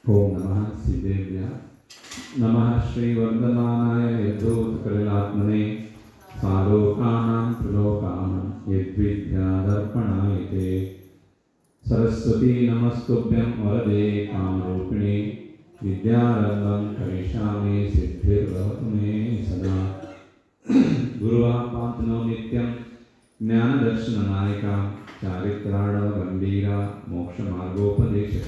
ಓಂ ನಮಃ ಸಿದ್ದೇವ್ಯ ನಮಃ ಶ್ರೀವರ್ಧಮಾನಾಯ ಯದ್ಧೂತಕಲಿಲಾತ್ಮನೆ ಸಾಲೋಕಾನಾಂ ತ್ರಿಲೋಕಾನಾಂ ಯದ್ವಿದ್ಯಾದರ್ಪಣಾಯಿತೆ ಸರಸ್ವತಿ ನಮಸ್ತುಭ್ಯಂ ವರದೆ ಕಾಮರೂಪಿಣಿ ವಿದ್ಯಾರಂಭಂ ಕರಿಷ್ಯಾಮಿ ಸಿದ್ಧಿರ್ಭವತು ಮೇ ಸದಾ ಗುರುವಾಪಾತ್ನೋ ನಿತ್ಯಂ ಜ್ಞಾನದರ್ಶನನಾಯಕ ಚಾರಿತ್ರಾಣ ಗಂಭೀರ ಮೋಕ್ಷ ಮಾರ್ಗೋಪದೇಶಕ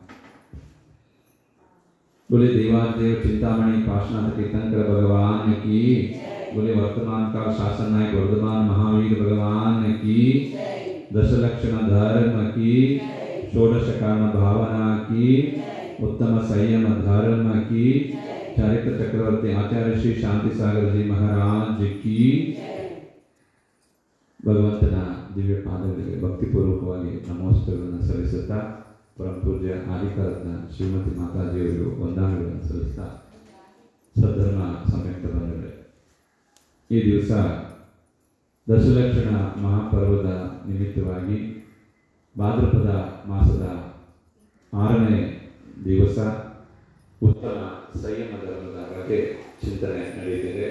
बोले देवादेव चिंतामणि काशनाथ कीर्तनकर भगवान की बोले वर्तमान काल शासन नायक वर्धमान महावीर भगवान की दश लक्षण धर्म की षोडश कारण भावना की उत्तम संयम धर्म की चारित्र चक्रवर्ती आचार्य श्री शांति सागर जी महाराज की ಭಗವಂತನ ದಿವ್ಯ ಪಾದಗಳಿಗೆ ಭಕ್ತಿಪೂರ್ವಕವಾಗಿ ನಮೋಸ್ತರಗಳನ್ನು ಸಲ್ಲಿಸುತ್ತಾ ಪರಮ ಪೂಜ್ಯ ಆದಿಕಾರತ್ನ ಶ್ರೀಮತಿ ಮಾತಾಜಿಯವರು ವಂದನೆಗಳನ್ನು ಸಲ್ಲಿಸ್ತಾ ಸದ್ಧರ್ಮ ಸಂಯುಕ್ತ ಬಂಧುಗಳೇ ಈ ದಿವಸ ದಶಲಕ್ಷಣ ಮಹಾಪರ್ವದ ನಿಮಿತ್ತವಾಗಿ ಭಾದ್ರಪದ ಮಾಸದ ಆರನೇ ದಿವಸ ಉತ್ತಮ ಸಂಯಮ ಧರ್ಮದ ಬಗ್ಗೆ ಚಿಂತನೆ ನಡೆಯುತ್ತಿದೆ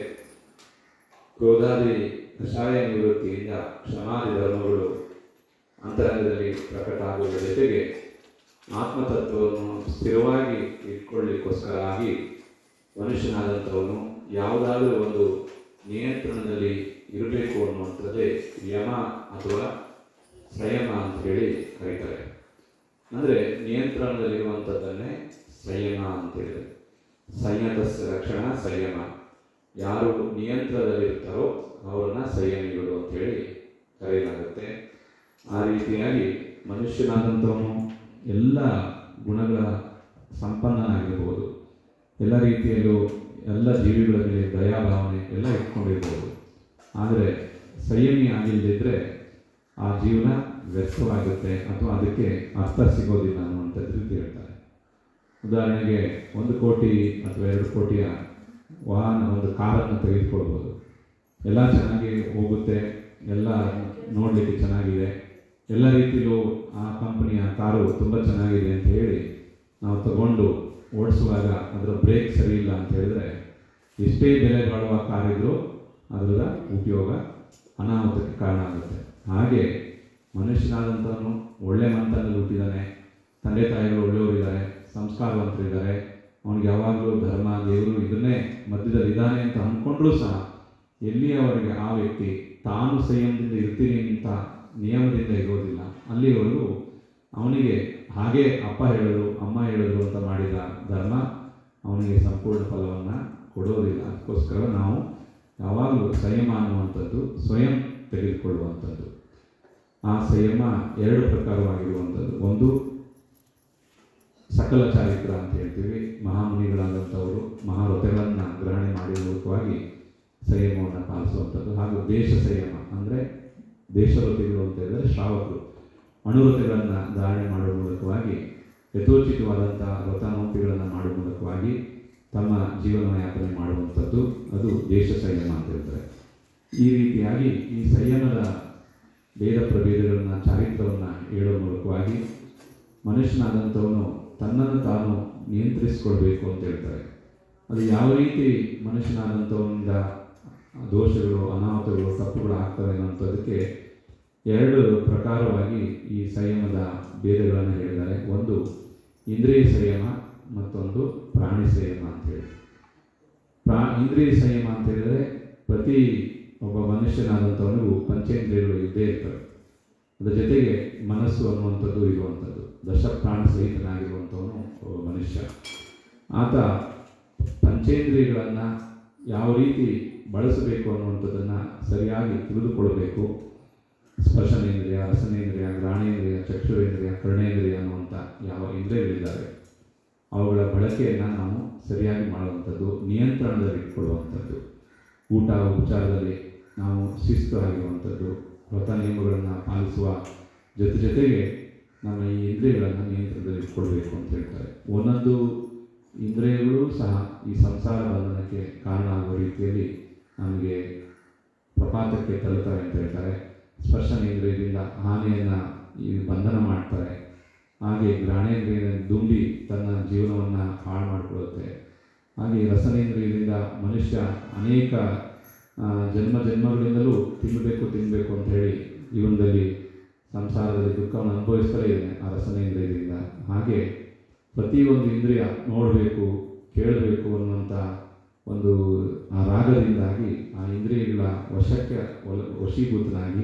ಕ್ರೋಧಾದಿ ಕಷಾಯ ನಿವೃತ್ತಿಯಿಂದ ಕ್ಷಮಾದಿ ಧರ್ಮಗಳು ಅಂತರಂಗದಲ್ಲಿ ಪ್ರಕಟ ಆಗುವುದರ ಜೊತೆಗೆ ಆತ್ಮತತ್ವವನ್ನು ಸ್ಥಿರವಾಗಿ ಇಟ್ಕೊಳ್ಳಿಕ್ಕೋಸ್ಕರ ಆಗಿ ಮನುಷ್ಯನಾದಂಥವನು ಯಾವುದಾದ್ರೂ ಒಂದು ನಿಯಂತ್ರಣದಲ್ಲಿ ಇರಬೇಕು ಅನ್ನುವಂಥದ್ದೇ ಯಮ ಅಥವಾ ಸಂಯಮ ಅಂತ ಹೇಳಿ ಕರೀತಾರೆ ಅಂದರೆ ನಿಯಂತ್ರಣದಲ್ಲಿರುವಂಥದ್ದನ್ನೇ ಸಂಯಮ ಅಂತ ಹೇಳಿದೆ ಸಂಯತ ರಕ್ಷಣ ಸಂಯಮ ಯಾರು ನಿಯಂತ್ರಣದಲ್ಲಿರ್ತಾರೋ ಅವರನ್ನ ಸಂಯಮಿಗಳು ಅಂತೇಳಿ ಕರೆಯಲಾಗುತ್ತೆ ಆ ರೀತಿಯಾಗಿ ಮನುಷ್ಯನಾದಂಥವನು ಎಲ್ಲ ಗುಣಗಳ ಸಂಪನ್ನನಾಗಿರ್ಬೋದು ಎಲ್ಲ ರೀತಿಯಲ್ಲೂ ಎಲ್ಲ ಜೀವಿಗಳ ಮೇಲೆ ದಯಾಭಾವನೆ ಎಲ್ಲ ಇಟ್ಕೊಂಡಿರ್ಬೋದು ಆದರೆ ಸಂಯಮಿ ಆಗಿಲ್ಲದಿದ್ದರೆ ಆ ಜೀವನ ವ್ಯರ್ಥವಾಗುತ್ತೆ ಅಥವಾ ಅದಕ್ಕೆ ಅರ್ಥ ಸಿಗೋದಿಲ್ಲ ಅನ್ನುವಂಥದ್ದು ರೀತಿ ಹೇಳ್ತಾರೆ ಉದಾಹರಣೆಗೆ ಒಂದು ಕೋಟಿ ಅಥವಾ ಎರಡು ಕೋಟಿಯ ವಾಹನ ಒಂದು ಕಾರನ್ನು ತೆಗೆದುಕೊಳ್ಬೋದು ಎಲ್ಲ ಚೆನ್ನಾಗಿ ಹೋಗುತ್ತೆ ಎಲ್ಲ ನೋಡಲಿಕ್ಕೆ ಚೆನ್ನಾಗಿದೆ ಎಲ್ಲ ರೀತಿಯಲ್ಲೂ ಆ ಕಂಪನಿಯ ಕಾರು ತುಂಬ ಚೆನ್ನಾಗಿದೆ ಅಂತ ಹೇಳಿ ನಾವು ತಗೊಂಡು ಓಡಿಸುವಾಗ ಅದರ ಬ್ರೇಕ್ ಸರಿ ಇಲ್ಲ ಅಂತ ಹೇಳಿದ್ರೆ ಎಷ್ಟೇ ಬೆಲೆ ಬಾಳುವ ಕಾರ್ ಇದ್ರೂ ಅದರ ಉಪಯೋಗ ಅನಾಹುತಕ್ಕೆ ಕಾರಣ ಆಗುತ್ತೆ ಹಾಗೆ ಮನುಷ್ಯನಾದಂಥವನು ಒಳ್ಳೆ ಮಂತನಲ್ಲಿ ಹುಟ್ಟಿದ್ದಾನೆ ತಂದೆ ತಾಯಿಗಳು ಒಳ್ಳೆಯವರಿದ್ದಾರೆ ಸಂಸ್ಕಾರವಂತರಿದ್ದಾರೆ ಅವನಿಗೆ ಯಾವಾಗಲೂ ಧರ್ಮ ದೇವರು ಇದನ್ನೇ ಮಧ್ಯದಲ್ಲಿ ಇದ್ದಾನೆ ಅಂತ ಅಂದ್ಕೊಂಡ್ರೂ ಸಹ ಎಲ್ಲಿಯವರೆಗೆ ಆ ವ್ಯಕ್ತಿ ತಾನು ಸಂಯಮದಿಂದ ಇರ್ತೀನಿ ಅಂತ ನಿಯಮದಿಂದ ಇರೋದಿಲ್ಲ ಅಲ್ಲಿವರೆಗೂ ಅವನಿಗೆ ಹಾಗೆ ಅಪ್ಪ ಹೇಳಿದ್ರು ಅಮ್ಮ ಹೇಳಿದ್ರು ಅಂತ ಮಾಡಿದ ಧರ್ಮ ಅವನಿಗೆ ಸಂಪೂರ್ಣ ಫಲವನ್ನು ಕೊಡೋದಿಲ್ಲ ಅದಕ್ಕೋಸ್ಕರ ನಾವು ಯಾವಾಗಲೂ ಸಂಯಮ ಅನ್ನುವಂಥದ್ದು ಸ್ವಯಂ ತೆಗೆದುಕೊಳ್ಳುವಂಥದ್ದು ಆ ಸಂಯಮ ಎರಡು ಪ್ರಕಾರವಾಗಿರುವಂಥದ್ದು ಒಂದು ಸಕಲ ಚಾರಿತ್ರ ಅಂತ ಹೇಳ್ತೀವಿ ಮಹಾಮುನಿಗಳಾದಂಥವರು ಮಹಾವ್ರತಗಳನ್ನು ಗ್ರಹಣೆ ಮಾಡಿ ಮೂಲಕವಾಗಿ ಸಂಯಮವನ್ನು ಪಾಲಿಸುವಂಥದ್ದು ಹಾಗೂ ದೇಶ ಸಂಯಮ ಅಂದರೆ ದೇಶವ್ರತಿಗಳು ಅಂತ ಹೇಳಿದರೆ ಶ್ರಾವಕರು ಅಣುವ್ರತಿಗಳನ್ನು ಧಾರಣೆ ಮಾಡುವ ಮೂಲಕವಾಗಿ ಯಥೋಚಿತವಾದಂಥ ವ್ರತಾನೋಕ್ತಿಗಳನ್ನು ಮಾಡುವ ಮೂಲಕವಾಗಿ ತಮ್ಮ ಜೀವನ ಯಾಪನೆ ಮಾಡುವಂಥದ್ದು ಅದು ದೇಶ ಸಂಯಮ ಅಂತ ಹೇಳ್ತಾರೆ ಈ ರೀತಿಯಾಗಿ ಈ ಸಂಯಮದ ಭೇದ ಪ್ರಭೇದಗಳನ್ನು ಚಾರಿತ್ರವನ್ನು ಹೇಳುವ ಮೂಲಕವಾಗಿ ಮನುಷ್ಯನಾದಂಥವನು ತನ್ನನ್ನು ತಾನು ನಿಯಂತ್ರಿಸಿಕೊಳ್ಬೇಕು ಅಂತ ಹೇಳ್ತಾರೆ ಅದು ಯಾವ ರೀತಿ ಮನುಷ್ಯನಾದಂಥವನಿಂದ ದೋಷಗಳು ಅನಾಹುತಗಳು ತಪ್ಪುಗಳು ಆಗ್ತವೆ ಅನ್ನೋಂಥದ್ದಕ್ಕೆ ಎರಡು ಪ್ರಕಾರವಾಗಿ ಈ ಸಂಯಮದ ಭೇದಗಳನ್ನು ಹೇಳಿದ್ದಾರೆ ಒಂದು ಇಂದ್ರಿಯ ಸಂಯಮ ಮತ್ತೊಂದು ಪ್ರಾಣಿ ಸಂಯಮ ಅಂತೇಳಿ ಪ್ರಾ ಇಂದ್ರಿಯ ಸಂಯಮ ಅಂತ ಹೇಳಿದರೆ ಪ್ರತಿ ಒಬ್ಬ ಮನುಷ್ಯನಾದಂಥವನಿಗೂ ಪಂಚೇಂದ್ರಿಯಗಳು ಇದ್ದೇ ಇರ್ತವೆ ಅದರ ಜೊತೆಗೆ ಮನಸ್ಸು ಅನ್ನುವಂಥದ್ದು ಇರುವಂಥದ್ದು ದಶ ಪ್ರಾಣ ಸಹಿತನಾಗಿರುವಂಥವನು ಒಬ್ಬ ಮನುಷ್ಯ ಆತ ಪಂಚೇಂದ್ರಿಯಗಳನ್ನು ಯಾವ ರೀತಿ ಬಳಸಬೇಕು ಅನ್ನುವಂಥದ್ದನ್ನು ಸರಿಯಾಗಿ ತಿಳಿದುಕೊಳ್ಬೇಕು ಸ್ಪರ್ಶನೇಂದ್ರಿಯ ರಸನೇಂದ್ರಿಯ ಗ್ರಾಣೇಂದ್ರಿಯ ಚಕ್ಷುರೇಂದ್ರಿಯ ಕರ್ಣೇಂದ್ರಿಯ ಅನ್ನುವಂಥ ಯಾವ ಇಂದ್ರಿಯಗಳಿದ್ದಾವೆ ಅವುಗಳ ಬಳಕೆಯನ್ನು ನಾವು ಸರಿಯಾಗಿ ಮಾಡುವಂಥದ್ದು ನಿಯಂತ್ರಣದಲ್ಲಿ ಇಟ್ಕೊಳ್ಳುವಂಥದ್ದು ಊಟ ಉಪಚಾರದಲ್ಲಿ ನಾವು ಶಿಸ್ತು ಆಗಿರುವಂಥದ್ದು ವ್ರತ ನಿಯಮಗಳನ್ನು ಪಾಲಿಸುವ ಜೊತೆ ಜೊತೆಗೆ ನಮ್ಮ ಈ ಇಂದ್ರಿಯಗಳನ್ನು ನಿಯಂತ್ರಣದಲ್ಲಿ ಇಟ್ಕೊಳ್ಬೇಕು ಅಂತ ಹೇಳ್ತಾರೆ ಒಂದೊಂದು ಇಂದ್ರಿಯಗಳು ಸಹ ಈ ಸಂಸಾರ ಬಂಧನಕ್ಕೆ ಕಾರಣ ಆಗುವ ರೀತಿಯಲ್ಲಿ ನಮಗೆ ಪ್ರಪಾತಕ್ಕೆ ತಲುತ್ತಾರೆ ಅಂತ ಹೇಳ್ತಾರೆ ಸ್ಪರ್ಶನೇಂದ್ರಿಯದಿಂದ ಹಾನಿಯನ್ನು ಈ ಬಂಧನ ಮಾಡ್ತಾರೆ ಹಾಗೆ ಘ್ರಾಣೇಂದ್ರಿಯದ ದುಂಬಿ ತನ್ನ ಜೀವನವನ್ನು ಹಾಳು ಮಾಡಿಕೊಳ್ಳುತ್ತೆ ಹಾಗೆ ರಸನೇಂದ್ರಿಯದಿಂದ ಮನುಷ್ಯ ಅನೇಕ ಆ, ಜನ್ಮ ಜನ್ಮಗಳಿಂದಲೂ ತಿನ್ನಬೇಕು ತಿನ್ನಬೇಕು ಅಂತ ಹೇಳಿ ಜೀವನದಲ್ಲಿ ಸಂಸಾರದಲ್ಲಿ ದುಃಖವನ್ನು ಅನುಭವಿಸ್ತಲೇ ಇದ್ದಾನೆ ಆ ರಸನೇಂದ್ರಿಯದಿಂದ ಹಾಗೆ ಪ್ರತಿಯೊಂದು ಇಂದ್ರಿಯ ನೋಡಬೇಕು ಕೇಳಬೇಕು ಅನ್ನುವಂಥ ಒಂದು ಆ ರಾಗದಿಂದಾಗಿ ಆ ಇಂದ್ರಿಯಗಳ ವಶಕ್ಕೆ ಒಲ ವಶೀಭೂತನಾಗಿ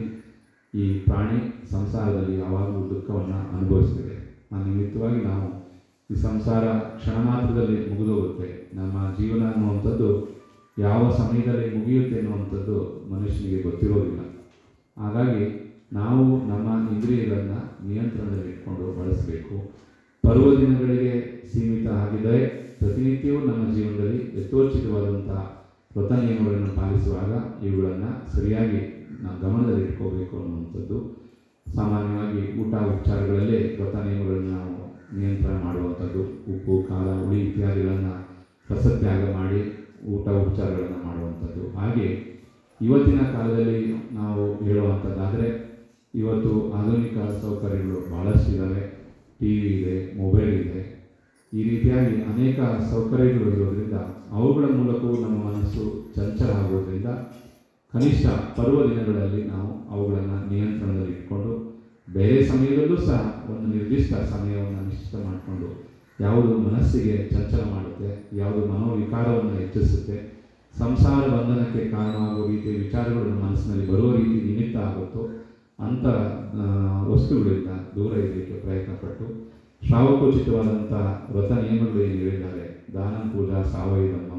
ಈ ಪ್ರಾಣಿ ಸಂಸಾರದಲ್ಲಿ ಯಾವಾಗಲೂ ದುಃಖವನ್ನು ಅನುಭವಿಸ್ತಿದೆ ಆ ನಿಮಿತ್ತವಾಗಿ ನಾವು ಈ ಸಂಸಾರ ಕ್ಷಣ ಮಾತ್ರದಲ್ಲಿ ಮುಗಿದೋಗುತ್ತೆ ನಮ್ಮ ಜೀವನ ಅನ್ನುವಂಥದ್ದು ಯಾವ ಸಮಯದಲ್ಲಿ ಮುಗಿಯುತ್ತೆ ಅನ್ನುವಂಥದ್ದು ಮನುಷ್ಯನಿಗೆ ಗೊತ್ತಿರೋದಿಲ್ಲ ಹಾಗಾಗಿ ನಾವು ನಮ್ಮ ಇಂದ್ರಿಯಗಳನ್ನು ನಿಯಂತ್ರಣದಲ್ಲಿ ಇಟ್ಕೊಂಡು ಬಳಸಬೇಕು ಪರ್ವ ದಿನಗಳಿಗೆ ಸೀಮಿತ ಆಗಿದ್ದರೆ ಪ್ರತಿನಿತ್ಯವೂ ನಮ್ಮ ಜೀವನದಲ್ಲಿ ಯಥೋಚಿತವಾದಂಥ ವ್ರತ ನಿಯಮಗಳನ್ನು ಪಾಲಿಸುವಾಗ ಇವುಗಳನ್ನು ಸರಿಯಾಗಿ ನಾವು ಗಮನದಲ್ಲಿ ಇಟ್ಕೋಬೇಕು ಅನ್ನುವಂಥದ್ದು ಸಾಮಾನ್ಯವಾಗಿ ಊಟ ಉಪಚಾರಗಳಲ್ಲೇ ವ್ರತ ನಿಯಮಗಳನ್ನು ನಾವು ನಿಯಂತ್ರಣ ಮಾಡುವಂಥದ್ದು ಉಪ್ಪು ಖಾರ ಹುಳಿ ಇತ್ಯಾದಿಗಳನ್ನು ರಸತ್ಯಾಗ ಮಾಡಿ ಊಟ ಉಪಚಾರಗಳನ್ನು ಮಾಡುವಂಥದ್ದು ಹಾಗೆ ಇವತ್ತಿನ ಕಾಲದಲ್ಲಿ ನಾವು ಹೇಳುವಂಥದ್ದಾದರೆ ಇವತ್ತು ಆಧುನಿಕ ಸೌಕರ್ಯಗಳು ಭಾಳಷ್ಟು ಇದ್ದಾವೆ ಟಿ ವಿ ಇದೆ ಮೊಬೈಲ್ ಇದೆ ಈ ರೀತಿಯಾಗಿ ಅನೇಕ ಸೌಕರ್ಯಗಳು ಇರೋದ್ರಿಂದ ಅವುಗಳ ಮೂಲಕವೂ ನಮ್ಮ ಮನಸ್ಸು ಚಂಚಲ ಆಗೋದ್ರಿಂದ ಕನಿಷ್ಠ ಪರ್ವ ದಿನಗಳಲ್ಲಿ ನಾವು ಅವುಗಳನ್ನು ನಿಯಂತ್ರಣದಲ್ಲಿ ಇಟ್ಕೊಂಡು ಬೇರೆ ಸಮಯದಲ್ಲೂ ಸಹ ಒಂದು ನಿರ್ದಿಷ್ಟ ಸಮಯವನ್ನು ನಿಶ್ಚಿತ ಮಾಡಿಕೊಂಡು ಯಾವುದು ಮನಸ್ಸಿಗೆ ಚಂಚಲ ಮಾಡುತ್ತೆ ಯಾವುದು ಮನೋವಿಕಾರವನ್ನು ಹೆಚ್ಚಿಸುತ್ತೆ ಸಂಸಾರ ಬಂಧನಕ್ಕೆ ಕಾರಣವಾಗುವ ರೀತಿಯ ವಿಚಾರಗಳು ನಮ್ಮ ಮನಸ್ಸಿನಲ್ಲಿ ಬರುವ ರೀತಿ ನಿಮಿತ್ತ ಆಗುತ್ತೋ ಅಂಥ ಆ, ವಸ್ತುಗಳಿಂದ ದೂರ ಇರಲಿಕ್ಕೆ ಪ್ರಯತ್ನ ಪಟ್ಟು ಶ್ರಾವಕೋಚಿತವಾದಂಥ ವ್ರತ ನಿಯಮಗಳು ಏನು ಹೇಳಿದ್ದಾರೆ ದಾನ ಪೂಜಾ ಸಾವಯವಂ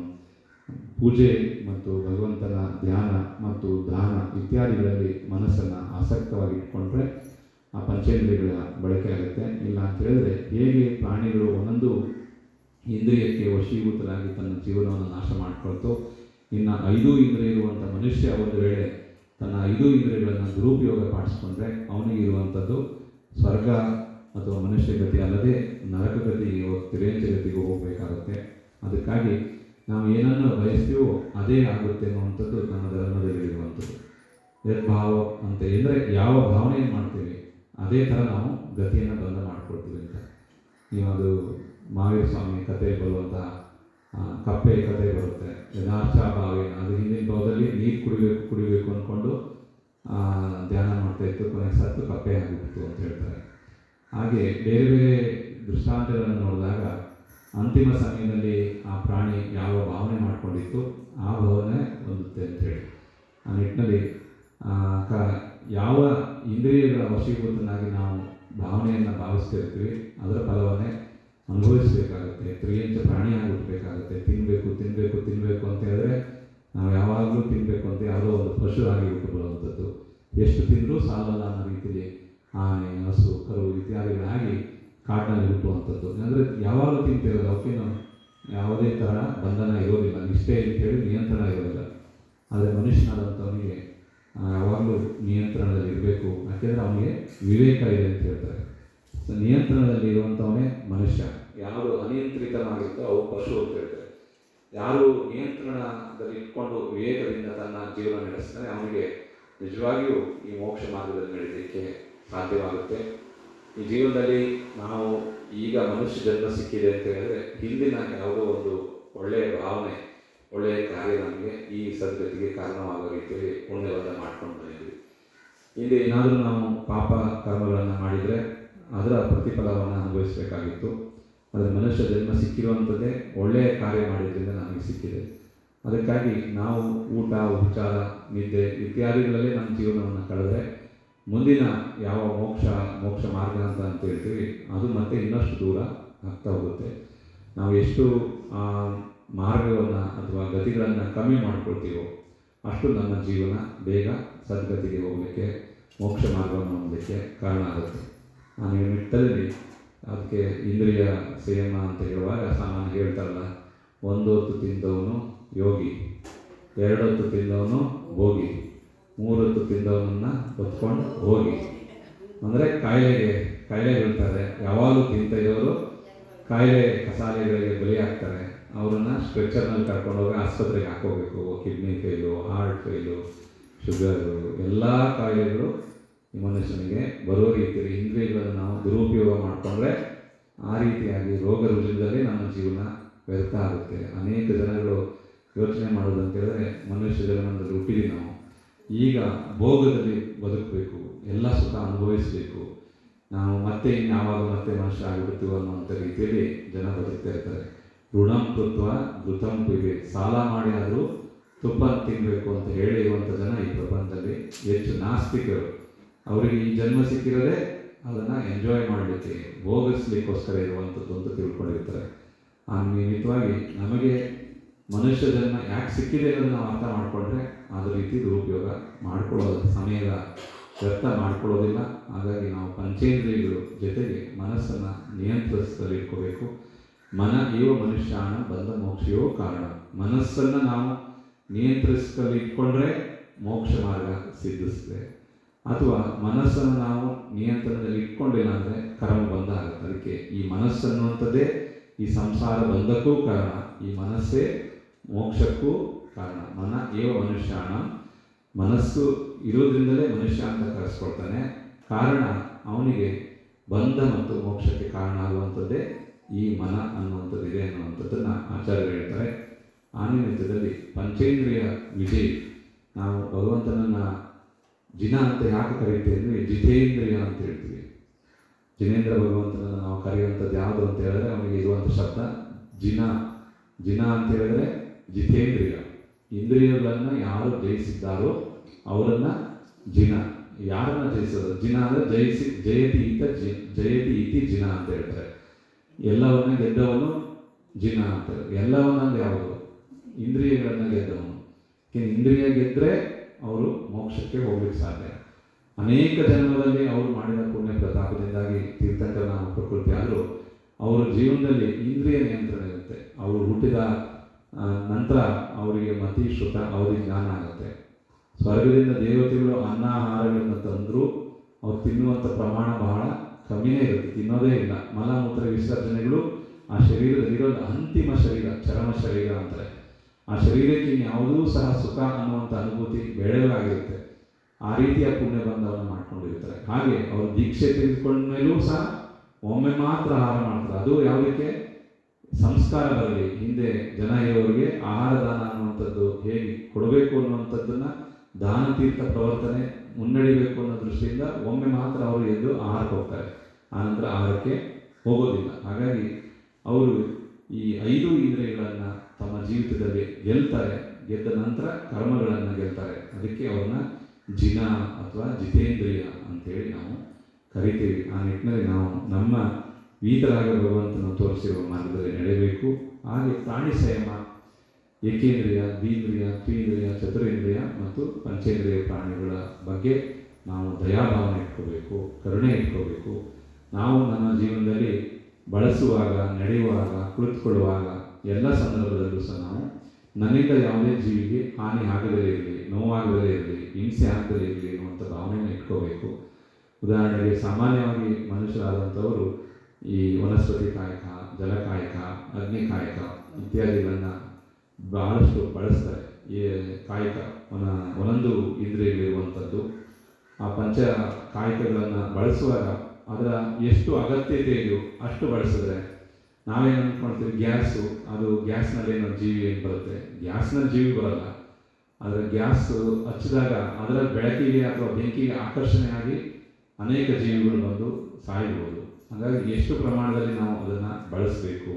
ಪೂಜೆ ಮತ್ತು ಭಗವಂತನ ಧ್ಯಾನ ಮತ್ತು ದಾನ ಇತ್ಯಾದಿಗಳಲ್ಲಿ ಮನಸ್ಸನ್ನು ಆಸಕ್ತವಾಗಿ ಇಟ್ಕೊಂಡ್ರೆ ಆ ಪಂಚೇಂದ್ರಿಯಗಳ ಬಳಕೆ ಆಗುತ್ತೆ ಇಲ್ಲ ಅಂತ ಹೇಳಿದ್ರೆ ಹೇಗೆ ಪ್ರಾಣಿಗಳು ಒಂದೊಂದು ಇಂದ್ರಿಯಕ್ಕೆ ವಶೀಭೂತರಾಗಿ ತನ್ನ ಜೀವನವನ್ನು ನಾಶ ಮಾಡ್ಕೊಳ್ತೋ ಇನ್ನು ಐದು ಇಂದ್ರಿಯ ಇರುವಂಥ ಮನುಷ್ಯ ಒಂದು ವೇಳೆ ತನ್ನ ಐದು ಇಂದ್ರಿಯಗಳನ್ನು ದುರುಪಯೋಗ ಪಡಿಸ್ಕೊಂಡ್ರೆ ಅವನಿಗೆ ಇರುವಂಥದ್ದು ಸ್ವರ್ಗ ಅಥವಾ ಮನುಷ್ಯ ಗತಿ ಅಲ್ಲದೆ ನರಕ ಗತಿಗೆ ತಿರೇಂಚ ಗತಿಗೆ ಹೋಗಬೇಕಾಗುತ್ತೆ ಅದಕ್ಕಾಗಿ ನಾವು ಏನನ್ನು ಬಯಸ್ತೀವೋ ಅದೇ ಆಗುತ್ತೆ ಅನ್ನುವಂಥದ್ದು ನಮ್ಮ ಧರ್ಮದಲ್ಲಿ ಇರುವಂಥದ್ದು ಯದ್ಭಾವ ಅಂತ ಹೇಳಿದ್ರೆ ಯಾವ ಭಾವನೆಯನ್ನು ಮಾಡ್ತೀವಿ ಅದೇ ಥರ ನಾವು ಗತಿಯನ್ನು ಬಂಧ ಮಾಡ್ಕೊಳ್ತೀವಿ ಅಂತ ನೀವು ಅದು ಮಹಾವೀರ ಸ್ವಾಮಿ ಕಥೆಯಲ್ಲಿ ಬರುವಂಥ ಆ, ಕಪ್ಪೆ ಕಥೆ ಬರುತ್ತೆ ಯಥಾರ್ಥ ಭಾವೇನ ಅದು ಹಿಂದಿನ ಭಾವದಲ್ಲಿ ನೀರು ಕುಡಿಬೇಕು ಕುಡಿಬೇಕು ಅಂದ್ಕೊಂಡು ಆ, ಧ್ಯಾನ ಮಾಡ್ತಾ ಇತ್ತು ಕೊನೆಗೆ ಸತ್ತು ಕಪ್ಪೆ ಆಗಿಬಿಡ್ತು ಅಂತ ಹೇಳ್ತಾರೆ ಹಾಗೆ ಬೇರೆ ಬೇರೆ ದೃಷ್ಟಾಂತಗಳನ್ನು ನೋಡಿದಾಗ ಅಂತಿಮ ಸಮಯದಲ್ಲಿ ಆ ಪ್ರಾಣಿ ಯಾವ ಭಾವನೆ ಮಾಡ್ಕೊಂಡಿತ್ತು ಆ ಭಾವನೆ ಹೊಂದುತ್ತೆ ಅಂತೇಳಿ ಆ ನಿಟ್ಟಿನಲ್ಲಿ ಆ, ಕ ಯಾವ ಇಂದ್ರಿಯಗಳ ವಶೀಭೂತನಾಗಿ ನಾವು ಭಾವನೆಯನ್ನು ಭಾವಿಸ್ತಿರ್ತೀವಿ ಅದರ ಫಲವನ್ನೇ ಅನುಭವಿಸಬೇಕಾಗುತ್ತೆ ತ್ರಿಯಂಚ ಪ್ರಾಣಿಯಾಗಿ ಹುಟ್ಟಬೇಕಾಗುತ್ತೆ ತಿನ್ನಬೇಕು ತಿನ್ನಬೇಕು ತಿನ್ನಬೇಕು ಅಂತ ಹೇಳಿದ್ರೆ ನಾವು ಯಾವಾಗಲೂ ತಿನ್ನಬೇಕು ಅಂತ ಯಾವುದೋ ಒಂದು ಪಶು ಆಗಿ ಹುಟ್ಟು ಬರುವಂಥದ್ದು ಎಷ್ಟು ತಿಂದರೂ ಸಾಲಲ್ಲ ಅನ್ನೋ ರೀತಿಯಲ್ಲಿ ಆನೆ ಹಸು ಕರು ಇತ್ಯಾದಿಗಳಾಗಿ ಕಾಡಿನಲ್ಲಿ ಹುಟ್ಟುವಂಥದ್ದು ಅಂದರೆ ಯಾವಾಗಲೂ ತಿಂತಿರೋದು ಅವಕ್ಕೇನು ಯಾವುದೇ ಥರ ಬಂಧನ ಇರೋದಿಲ್ಲ ನಿಷ್ಠೆ ಅಂತೇಳಿ ನಿಯಂತ್ರಣ ಇರೋದಿಲ್ಲ ಆದರೆ ಮನುಷ್ಯನಾದಂಥವನಿಗೆ ಆ, ಯಾವಾಗಲೂ ನಿಯಂತ್ರಣದಲ್ಲಿ ಇರಬೇಕು ಯಾಕೆಂದರೆ ಅವನಿಗೆ ವಿವೇಕ ಇದೆ ಅಂತ ಹೇಳ್ತಾರೆ ಸೊ ನಿಯಂತ್ರಣದಲ್ಲಿ ಇರುವಂಥವನೇ ಮನುಷ್ಯ ಯಾರು ಅನಿಯಂತ್ರಿತನಾಗಿರುತ್ತೋ ಅವು ಪಶು ಅಂತ ಹೇಳ್ತಾರೆ ಯಾರು ನಿಯಂತ್ರಣದಲ್ಲಿ ಇಟ್ಕೊಂಡು ವಿವೇಕದಿಂದ ತನ್ನ ಜೀವನ ನಡೆಸ್ತಾನೆ ಅವನಿಗೆ ನಿಜವಾಗಿಯೂ ಈ ಮೋಕ್ಷ ಮಾರ್ಗದಲ್ಲಿ ನಡೀಲಿಕ್ಕೆ ಸಾಧ್ಯವಾಗುತ್ತೆ ಈ ಜೀವನದಲ್ಲಿ ನಾವು ಈಗ ಮನುಷ್ಯ ಜನ್ಮ ಸಿಕ್ಕಿದೆ ಅಂತ ಹೇಳಿದ್ರೆ ಹಿಂದಿನ ಯಾವುದೋ ಒಂದು ಒಳ್ಳೆಯ ಭಾವನೆ ಒಳ್ಳೆಯ ಕಾರ್ಯ ನಮಗೆ ಈ ಸದ್ಗತಿಗೆ ಕಾರಣವಾಗೋ ರೀತಿಯಲ್ಲಿ ಪುಣ್ಯವನ್ನು ಮಾಡ್ಕೊಂಡು ಬಂದಿದ್ವಿ ಹಿಂದೆ ಏನಾದರೂ ನಾವು ಪಾಪ ಕರ್ಮಗಳನ್ನು ಮಾಡಿದರೆ ಅದರ ಪ್ರತಿಫಲವನ್ನು ಅನುಭವಿಸಬೇಕಾಗಿತ್ತು ಆದರೆ ಮನುಷ್ಯ ಜನ್ಮ ಸಿಕ್ಕಿರುವಂಥದ್ದೇ ಒಳ್ಳೆಯ ಕಾರ್ಯ ಮಾಡಿದ್ರಿಂದ ನಮಗೆ ಸಿಕ್ಕಿದೆ ಅದಕ್ಕಾಗಿ ನಾವು ಊಟ ಉಪಚಾರ ನಿದ್ದೆ ಇತ್ಯಾದಿಗಳಲ್ಲೇ ನಮ್ಮ ಜೀವನವನ್ನು ಕಳೆದ್ರೆ ಮುಂದಿನ ಯಾವ ಮೋಕ್ಷ ಮೋಕ್ಷ ಮಾರ್ಗ ಅಂತ ಅಂತ ಹೇಳ್ತೀವಿ ಅದು ಮತ್ತೆ ಇನ್ನಷ್ಟು ದೂರ ಆಗ್ತಾ ಹೋಗುತ್ತೆ ನಾವು ಎಷ್ಟು ಆ, ಮಾರ್ಗವನ್ನು ಅಥವಾ ಗತಿಗಳನ್ನು ಕಮ್ಮಿ ಮಾಡ್ಕೊಳ್ತೀವೋ ಅಷ್ಟು ನಮ್ಮ ಜೀವನ ಬೇಗ ಸದ್ಗತಿಗೆ ಹೋಗಲಿಕ್ಕೆ ಮೋಕ್ಷ ಮಾರ್ಗವನ್ನು ಹೊಂದಲಿಕ್ಕೆ ಕಾರಣ ಆಗುತ್ತೆ ಆ ನಿಟ್ಟಲ್ಲಿ ಅದಕ್ಕೆ ಇಂದ್ರಿಯ ಸಂಯಮ ಅಂತ ಹೇಳುವಾಗ ಸಾಮಾನ್ಯ ಹೇಳ್ತಾರಲ್ಲ ಒಂದು ಹೊತ್ತು ತಿಂದವನು ಯೋಗಿ ಎರಡು ಹೊತ್ತು ತಿಂದವನು ಭೋಗಿ ಮೂರು ಹೊತ್ತು ತಿಂದವನನ್ನ ಹೊತ್ಕೊಂಡು ಹೋಗಿ ಅಂದರೆ ಕಾಯಿಲೆಗೆ ಕಾಯಿಲೆ ಬೀಳ್ತಾರೆ ಯಾವಾಗಲೂ ತಿಂತ ಇರೋರು ಕಾಯಿಲೆ ಕಸಾಲೆಗಳಿಗೆ ಬಲಿಯಾಗ್ತಾರೆ ಅವರನ್ನು ಸ್ಟ್ರೆಚರ್ನಲ್ಲಿ ಕರ್ಕೊಂಡು ಹೋಗಿ ಆಸ್ಪತ್ರೆಗೆ ಹಾಕೋಬೇಕು kidney fail heart fail sugar ಎಲ್ಲ ಕಾಯಿಲೆಗಳು ಈ ಮನುಷ್ಯನಿಗೆ ಬರೋ ರೀತಿಯಲ್ಲಿ ಇಂದ್ರಿಯಗಳನ್ನು ನಾವು ದುರುಪಯೋಗ ಮಾಡಿಕೊಂಡ್ರೆ ಆ ರೀತಿಯಾಗಿ ರೋಗ ರುಜಿನದಲ್ಲಿ ನಮ್ಮ ಜೀವನ ವ್ಯರ್ಥ ಆಗುತ್ತೆ ಅನೇಕ ಜನಗಳು ಯೋಚನೆ ಮಾಡೋದು ಅಂತ ಹೇಳಿದ್ರೆ ಮನುಷ್ಯ ಜನ್ಮದಲ್ಲಿ ಹುಟ್ಟಿದೀವಿ ನಾವು ಈಗ ಭೋಗದಲ್ಲಿ ಬದುಕಬೇಕು ಎಲ್ಲ ಸುಖ ಅನುಭವಿಸಬೇಕು ನಾವು ಮತ್ತೆ ಇನ್ಯಾವಾಗ ಮತ್ತೆ ಮನುಷ್ಯ ಆಗಿಬಿಡ್ತೀವೋ ಅನ್ನೋಂಥ ರೀತಿಯಲ್ಲಿ ಜನ ಬದುಕ್ತಾ ಇರ್ತಾರೆ ಋಣಂ ಕೃತ್ವ ಘೃತಂ ಪಿಬೆ ಸಾಲ ಮಾಡಿ ಆದರೂ ತುಪ್ಪ ತಿನ್ನಬೇಕು ಅಂತ ಹೇಳಿ ಇರುವಂಥ ಜನ ಈ ಪ್ರಪಂಚದಲ್ಲಿ ಹೆಚ್ಚು ನಾಸ್ತಿಕರು ಅವರಿಗೆ ಈ ಜನ್ಮ ಸಿಕ್ಕಿರೋದೇ ಅದನ್ನು ಎಂಜಾಯ್ ಮಾಡಲಿಕ್ಕೆ ಭೋಗಿಸ್ಲಿಕ್ಕೋಸ್ಕರ ಇರುವಂಥದ್ದು ಅಂತ ತಿಳ್ಕೊಂಡಿರ್ತಾರೆ ಆ ನಿಮಿತ್ತವಾಗಿ ನಮಗೆ ಮನುಷ್ಯ ಜನ್ಮ ಯಾಕೆ ಸಿಕ್ಕಿದೆ ಅನ್ನೋದು ನಾವು ಅರ್ಥ ಮಾಡಿಕೊಂಡ್ರೆ ಅದ ರೀತಿ ದುರುಪಯೋಗ ಮಾಡ್ಕೊಳ್ಳೋದು ಸಮಯದ ವ್ಯರ್ಥ ಮಾಡ್ಕೊಳ್ಳೋದಿಲ್ಲ ಹಾಗಾಗಿ ನಾವು ಪಂಚೇಂದ್ರಿಯಗಳು ಜೊತೆಗೆ ಮನಸ್ಸನ್ನು ನಿಯಂತ್ರಿಸದಲ್ಲಿ ಇಟ್ಕೋಬೇಕು ಮನ ಇವ ಮನುಷ್ಯಾನ ಬಂದ ಮೋಕ್ಷಯೋ ಕಾರಣ ಮನಸ್ಸನ್ನು ನಾವು ನಿಯಂತ್ರಿಸ್ಕಲ್ಲಿ ಇಟ್ಕೊಂಡ್ರೆ ಮೋಕ್ಷ ಮಾರ್ಗ ಸಿದ್ಧಿಸ್ತದೆ ಅಥವಾ ಮನಸ್ಸನ್ನು ನಾವು ನಿಯಂತ್ರಣದಲ್ಲಿ ಇಟ್ಕೊಂಡಿಲ್ಲ ಅಂದರೆ ಕರ್ಮ ಬಂಧ ಆಗುತ್ತೆ ಅದಕ್ಕೆ ಈ ಮನಸ್ಸು ಅನ್ನುವಂಥದ್ದೇ ಈ ಸಂಸಾರ ಬಂಧಕ್ಕೂ ಕಾರಣ ಈ ಮನಸ್ಸೇ ಮೋಕ್ಷಕ್ಕೂ ಕಾರಣ ಮನ ಏವ ಮನುಷ್ಯಾಣ ಮನಸ್ಸು ಇರೋದ್ರಿಂದಲೇ ಮನುಷ್ಯ ಅಂತ ಕರೆಸ್ಕೊಳ್ತಾನೆ ಕಾರಣ ಅವನಿಗೆ ಬಂಧ ಮತ್ತು ಮೋಕ್ಷಕ್ಕೆ ಕಾರಣ ಆಗುವಂಥದ್ದೇ ಈ ಮನ ಅನ್ನುವಂಥದ್ದು ಇದೆ ಅನ್ನುವಂಥದ್ದನ್ನು ಆಚಾರ್ಯರು ಹೇಳ್ತಾರೆ ಆ ನಿಮಿತ್ತದಲ್ಲಿ ಪಂಚೇಂದ್ರಿಯ ವಿಜಯ್ ನಾವು ಭಗವಂತನನ್ನು ಜಿನ ಅಂತ ಯಾಕೆ ಕರೀತೀವಿ ಅಂದರೆ ಜಿತೇಂದ್ರಿಯ ಅಂತ ಹೇಳ್ತೀವಿ ಜಿನೇಂದ್ರ ಭಗವಂತನನ್ನು ನಾವು ಕರೆಯುವಂಥದ್ದು ಯಾವುದು ಅಂತ ಹೇಳಿದ್ರೆ ಅವನಿಗೆ ಇರುವಂಥ ಶಬ್ದ ಜಿನ ಜಿನ ಅಂತ ಹೇಳಿದ್ರೆ ಜಿತೇಂದ್ರಿಯ ಇಂದ್ರಿಯಗಳನ್ನು ಯಾರು ಜಯಿಸಿದ್ದಾರೋ ಅವರನ್ನ ಜಿನ ಯಾರನ್ನ ಜಯಿಸೋದು ಜಿನ ಅಂದರೆ ಜಯಿಸಿ ಜಯತಿ ಈತ ಜಿ ಜಯತಿ ಇತಿ ಜಿನ ಅಂತ ಹೇಳ್ತಾರೆ ಎಲ್ಲವನ್ನ ಗೆದ್ದವನು ಜಿನ ಅಂತ ಎಲ್ಲವನ್ನಂದ್ರೆ ಯಾವುದು ಇಂದ್ರಿಯಗಳನ್ನ ಗೆದ್ದವನು ಯಾಕೆಂದ್ರೆ ಇಂದ್ರಿಯ ಗೆದ್ದರೆ ಅವರು ಮೋಕ್ಷಕ್ಕೆ ಹೋಗ್ಲಿಕ್ಕೆ ಸಾಧ್ಯ ಅನೇಕ ಜನ್ಮದಲ್ಲಿ ಅವರು ಮಾಡಿದ ಪುಣ್ಯ ಪ್ರತಾಪದಿಂದಾಗಿ ತೀರ್ಥಂಕರ ನಾಮ ಪ್ರಕೃತಿ ಆದರೂ ಅವರ ಜೀವನದಲ್ಲಿ ಇಂದ್ರಿಯ ನಿಯಂತ್ರಣ ಇರುತ್ತೆ ಅವರು ಹುಟ್ಟಿದ ಆ, ನಂತರ ಅವರಿಗೆ ಮತಿ ಶ್ರುತ ಅವಧಿ ಜ್ಞಾನ ಆಗುತ್ತೆ ಸ್ವರ್ಗದಿಂದ ದೇವತೆಗಳು ಅನ್ನಾಹಾರಗಳನ್ನು ತಂದರೂ ಅವ್ರು ತಿನ್ನುವಂಥ ಪ್ರಮಾಣ ಬಹಳ ಕಮ್ಮಿನೇ ಇರುತ್ತೆ ತಿನ್ನೋದೇ ಇಲ್ಲ ಮಲಮೂತ್ರ ವಿಸರ್ಜನೆಗಳು ಆ ಶರೀರದಲ್ಲಿರೋದು ಅಂತಿಮ ಶರೀರ ಚರಮ ಶರೀರ ಅಂತಾರೆ ಆ ಶರೀರಕ್ಕೆ ಯಾವುದೂ ಸಹ ಸುಖ ಅನ್ನುವಂಥ ಅನುಭೂತಿ ಬೇಡವೇ ಆಗಿರುತ್ತೆ ಆ ರೀತಿಯ ಪುಣ್ಯ ಬಂಧವನ್ನು ಮಾಡ್ಕೊಂಡಿರ್ತಾರೆ ಹಾಗೆ ಅವರು ದೀಕ್ಷೆ ತೆಗೆದುಕೊಂಡ ಮೇಲೂ ಸಹ ಒಮ್ಮೆ ಮಾತ್ರ ಆಹಾರ ಮಾಡ್ತಾರೆ ಅದು ಯಾವುದಕ್ಕೆ ಸಂಸ್ಕಾರ ಬರಲಿ ಹಿಂದೆ ಜನ ಇರೋರಿಗೆ ಆಹಾರ ದಾನ ಅನ್ನುವಂಥದ್ದು ಹೇಗೆ ಕೊಡಬೇಕು ಅನ್ನುವಂಥದ್ದನ್ನ ದಾನ ತೀರ್ಥ ಪ್ರವರ್ತನೆ ಮುನ್ನಡಿಬೇಕು ಅನ್ನೋ ದೃಷ್ಟಿಯಿಂದ ಒಮ್ಮೆ ಮಾತ್ರ ಅವರು ಎದ್ದು ಆಹಾರಕ್ಕೆ ಹೋಗ್ತಾರೆ ಆನಂತರ ಆಹಾರಕ್ಕೆ ಹೋಗೋದಿಲ್ಲ ಹಾಗಾಗಿ ಅವರು ಈ ಐದು ಇಂದ್ರಿಯಗಳನ್ನು ತಮ್ಮ ಜೀವಿತದಲ್ಲಿ ಗೆಲ್ತಾರೆ ಗೆದ್ದ ನಂತರ ಕರ್ಮಗಳನ್ನು ಗೆಲ್ತಾರೆ ಅದಕ್ಕೆ ಅವ್ರನ್ನ ಜಿನ ಅಥವಾ ಜಿತೇಂದ್ರಿಯ ಅಂತೇಳಿ ನಾವು ಕರಿತೀವಿ ಆ ನಿಟ್ಟಿನಲ್ಲಿ ನಾವು ನಮ್ಮ ವೀತರಾಗ ಭಗವಂತನ ತೋರಿಸಿರುವ ಮಾರ್ಗದಲ್ಲಿ ನಡೆಯಬೇಕು ಹಾಗೆ ಪ್ರಾಣಿ ಸಂಯಮ ಏಕೇಂದ್ರಿಯ ದ್ವೀಂದ್ರಿಯ ತ್ರೀಂದ್ರಿಯ ಚತುರೇಂದ್ರಿಯ ಮತ್ತು ಪಂಚೇಂದ್ರಿಯ ಪ್ರಾಣಿಗಳ ಬಗ್ಗೆ ನಾವು ದಯಾಭಾವನೆ ಇಟ್ಕೋಬೇಕು ಕರುಣೆ ಇಟ್ಕೋಬೇಕು ನಾವು ನಮ್ಮ ಜೀವನದಲ್ಲಿ ಬಳಸುವಾಗ ನಡೆಯುವಾಗ ಕುಳಿತುಕೊಳ್ಳುವಾಗ ಎಲ್ಲ ಸಂದರ್ಭದಲ್ಲೂ ಸಹ ನಾವು ನನ್ನಿಂದ ಯಾವುದೇ ಜೀವಿಗೆ ಹಾನಿ ಆಗದೇ ಇರಲಿ ನೋವಾಗದೇ ಇರಲಿ ಹಿಂಸೆ ಆಗದೇ ಇರಲಿ ಅನ್ನುವಂಥ ಭಾವನೆಯನ್ನು ಇಟ್ಕೋಬೇಕು ಉದಾಹರಣೆಗೆ ಸಾಮಾನ್ಯವಾಗಿ ಮನುಷ್ಯರಾದಂಥವರು ಈ ವನಸ್ಪತಿ ಕಾಯಕ ಜಲಕಾಯಕ ಅಗ್ನಿಕಾಯಕ ಇತ್ಯಾದಿಗಳನ್ನು ಬಹಳಷ್ಟು ಬಳಸ್ತಾರೆ ಈ ಕಾಯಕ ಒನ ಒಂದೊಂದು ಇಂದ್ರಿಯಗಳಿರುವಂಥದ್ದು ಆ ಪಂಚ ಕಾಯಕಗಳನ್ನು ಬಳಸುವಾಗ ಅದರ ಎಷ್ಟು ಅಗತ್ಯತೆ ಇದೆಯೋ ಅಷ್ಟು ಬಳಸಿದ್ರೆ ನಾವೇನು ಅಂದ್ಕೊಳ್ತೀವಿ ಗ್ಯಾಸು ಅದು ಗ್ಯಾಸ್ನಲ್ಲಿ ಏನೋ ಜೀವಿ ಏನು ಬರುತ್ತೆ ಗ್ಯಾಸ್ನಲ್ಲಿ ಜೀವಿ ಬರಲ್ಲ ಆದರೆ ಗ್ಯಾಸ್ ಹಚ್ಚಿದಾಗ ಅದರ ಬೆಳಕಿಗೆ ಅಥವಾ ಬೆಂಕಿಗೆ ಆಕರ್ಷಣೆ ಆಗಿ ಅನೇಕ ಜೀವಿಗಳು ಬಂದು ಸಾಯ್ಬೋದು ಹಾಗಾಗಿ ಎಷ್ಟು ಪ್ರಮಾಣದಲ್ಲಿ ನಾವು ಅದನ್ನು ಬಳಸಬೇಕು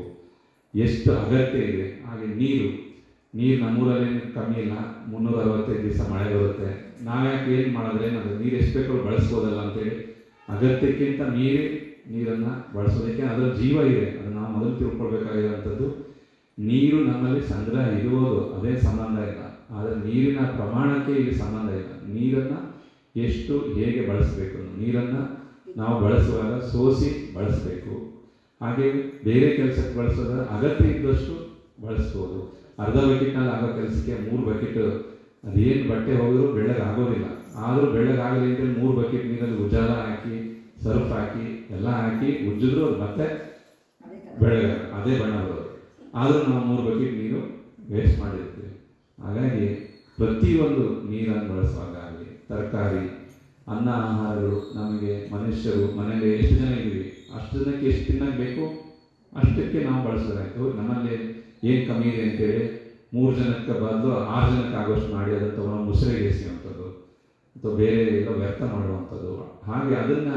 ಎಷ್ಟು ಅಗತ್ಯ ಇದೆ ಹಾಗೆ ನೀರು ನೀರು ನಮ್ಮೂರಲ್ಲಿ ಕಮ್ಮಿ ಇಲ್ಲ ಮುನ್ನೂರ ಅರವತ್ತೈದು ದಿವಸ ಮಳೆ ಬರುತ್ತೆ ನಾವ್ಯಾಕೆ ಏನು ಮಾಡಿದ್ರೆ ಅದು ನೀರು ಎಷ್ಟು ಬೇಕೋ ಬಳಸ್ಬೋದಲ್ಲ ಅಂತೇಳಿ ಅಗತ್ಯಕ್ಕಿಂತ ಮೀರಿ ನೀರನ್ನು ಬಳಸೋದಕ್ಕೆ ಅದರ ಜೀವ ಇದೆ ಅದನ್ನು ನಾವು ಮೊದಲು ತಿಳ್ಕೊಳ್ಬೇಕಾಗಿರುವಂಥದ್ದು ನೀರು ನಮ್ಮಲ್ಲಿ ಸಂಗ್ರಹ ಇರುವುದು ಅದೇ ಸಂಬಂಧ ಇಲ್ಲ ಆದರೆ ನೀರಿನ ಪ್ರಮಾಣಕ್ಕೆ ಇಲ್ಲಿ ಸಂಬಂಧ ಇಲ್ಲ ನೀರನ್ನು ಎಷ್ಟು ಹೇಗೆ ಬಳಸಬೇಕು ನೀರನ್ನು ನಾವು ಬಳಸುವಾಗ ಸೋಸಿ ಬಳಸಬೇಕು ಹಾಗೆ ಬೇರೆ ಕೆಲಸಕ್ಕೆ ಬಳಸೋದ್ರೆ ಅಗತ್ಯ ಇದ್ದಷ್ಟು ಬಳಸ್ಬೋದು ಅರ್ಧ ಬಕೆಟ್ನಲ್ಲಿ ಆಗೋ ಕೆಲಸಕ್ಕೆ ಮೂರು ಬಕೆಟ್ ಅದೇನು ಬಟ್ಟೆ ಹೋದರೂ ಬೆಳ್ಳಗೆ ಆಗೋದಿಲ್ಲ ಆದರೂ ಬೆಳ್ಳಗೆ ಆಗಲಿ ಅಂತೇಳಿ ಮೂರು ಬಕೆಟ್ ನೀರಲ್ಲಿ ಉಜಾಲ ಹಾಕಿ ಸರ್ಫ್ ಹಾಕಿ ಎಲ್ಲ ಹಾಕಿ ಉಜ್ಜಿದ್ರು ಅದು ಮತ್ತೆ ಬೆಳ್ಳಗೆ ಅದೇ ಬಣ್ಣ ಬರೋದು ಆದರೂ ನಾವು ಮೂರು ಬಕೆಟ್ ನೀರು ವೇಸ್ಟ್ ಮಾಡಿರ್ತೀವಿ ಹಾಗಾಗಿ ಪ್ರತಿಯೊಂದು ನೀರನ್ನು ಬಳಸುವಾಗ ಆಗಲಿ ತರಕಾರಿ ಅನ್ನ ಆಹಾರಗಳು ನಮಗೆ ಮನುಷ್ಯರು ಮನೆಯಲ್ಲಿ ಎಷ್ಟು ಜನ ಇದ್ದೀವಿ ಅಷ್ಟು ಜನಕ್ಕೆ ಎಷ್ಟು ತಿನ್ನಕ್ಕೆ ಬೇಕು ಅಷ್ಟಕ್ಕೆ ನಾವು ಬಳಸೋದಾಯ್ತು ನಮ್ಮಲ್ಲಿ ಏನು ಕಮ್ಮಿ ಇದೆ ಅಂತೇಳಿ ಮೂರು ಜನಕ್ಕೆ ಬದಲು ಆರು ಜನಕ್ಕೆ ಆಗೋಷ್ಟು ಮಾಡಿ ಅದನ್ನು ತಗೊಂಡು ಮುಸುರೆಗೆ ಎಸೆಯುವಂಥದ್ದು ಅಥವಾ ಬೇರೆ ಎಲ್ಲ ವ್ಯರ್ಥ ಮಾಡುವಂಥದ್ದು ಹಾಗೆ ಅದನ್ನು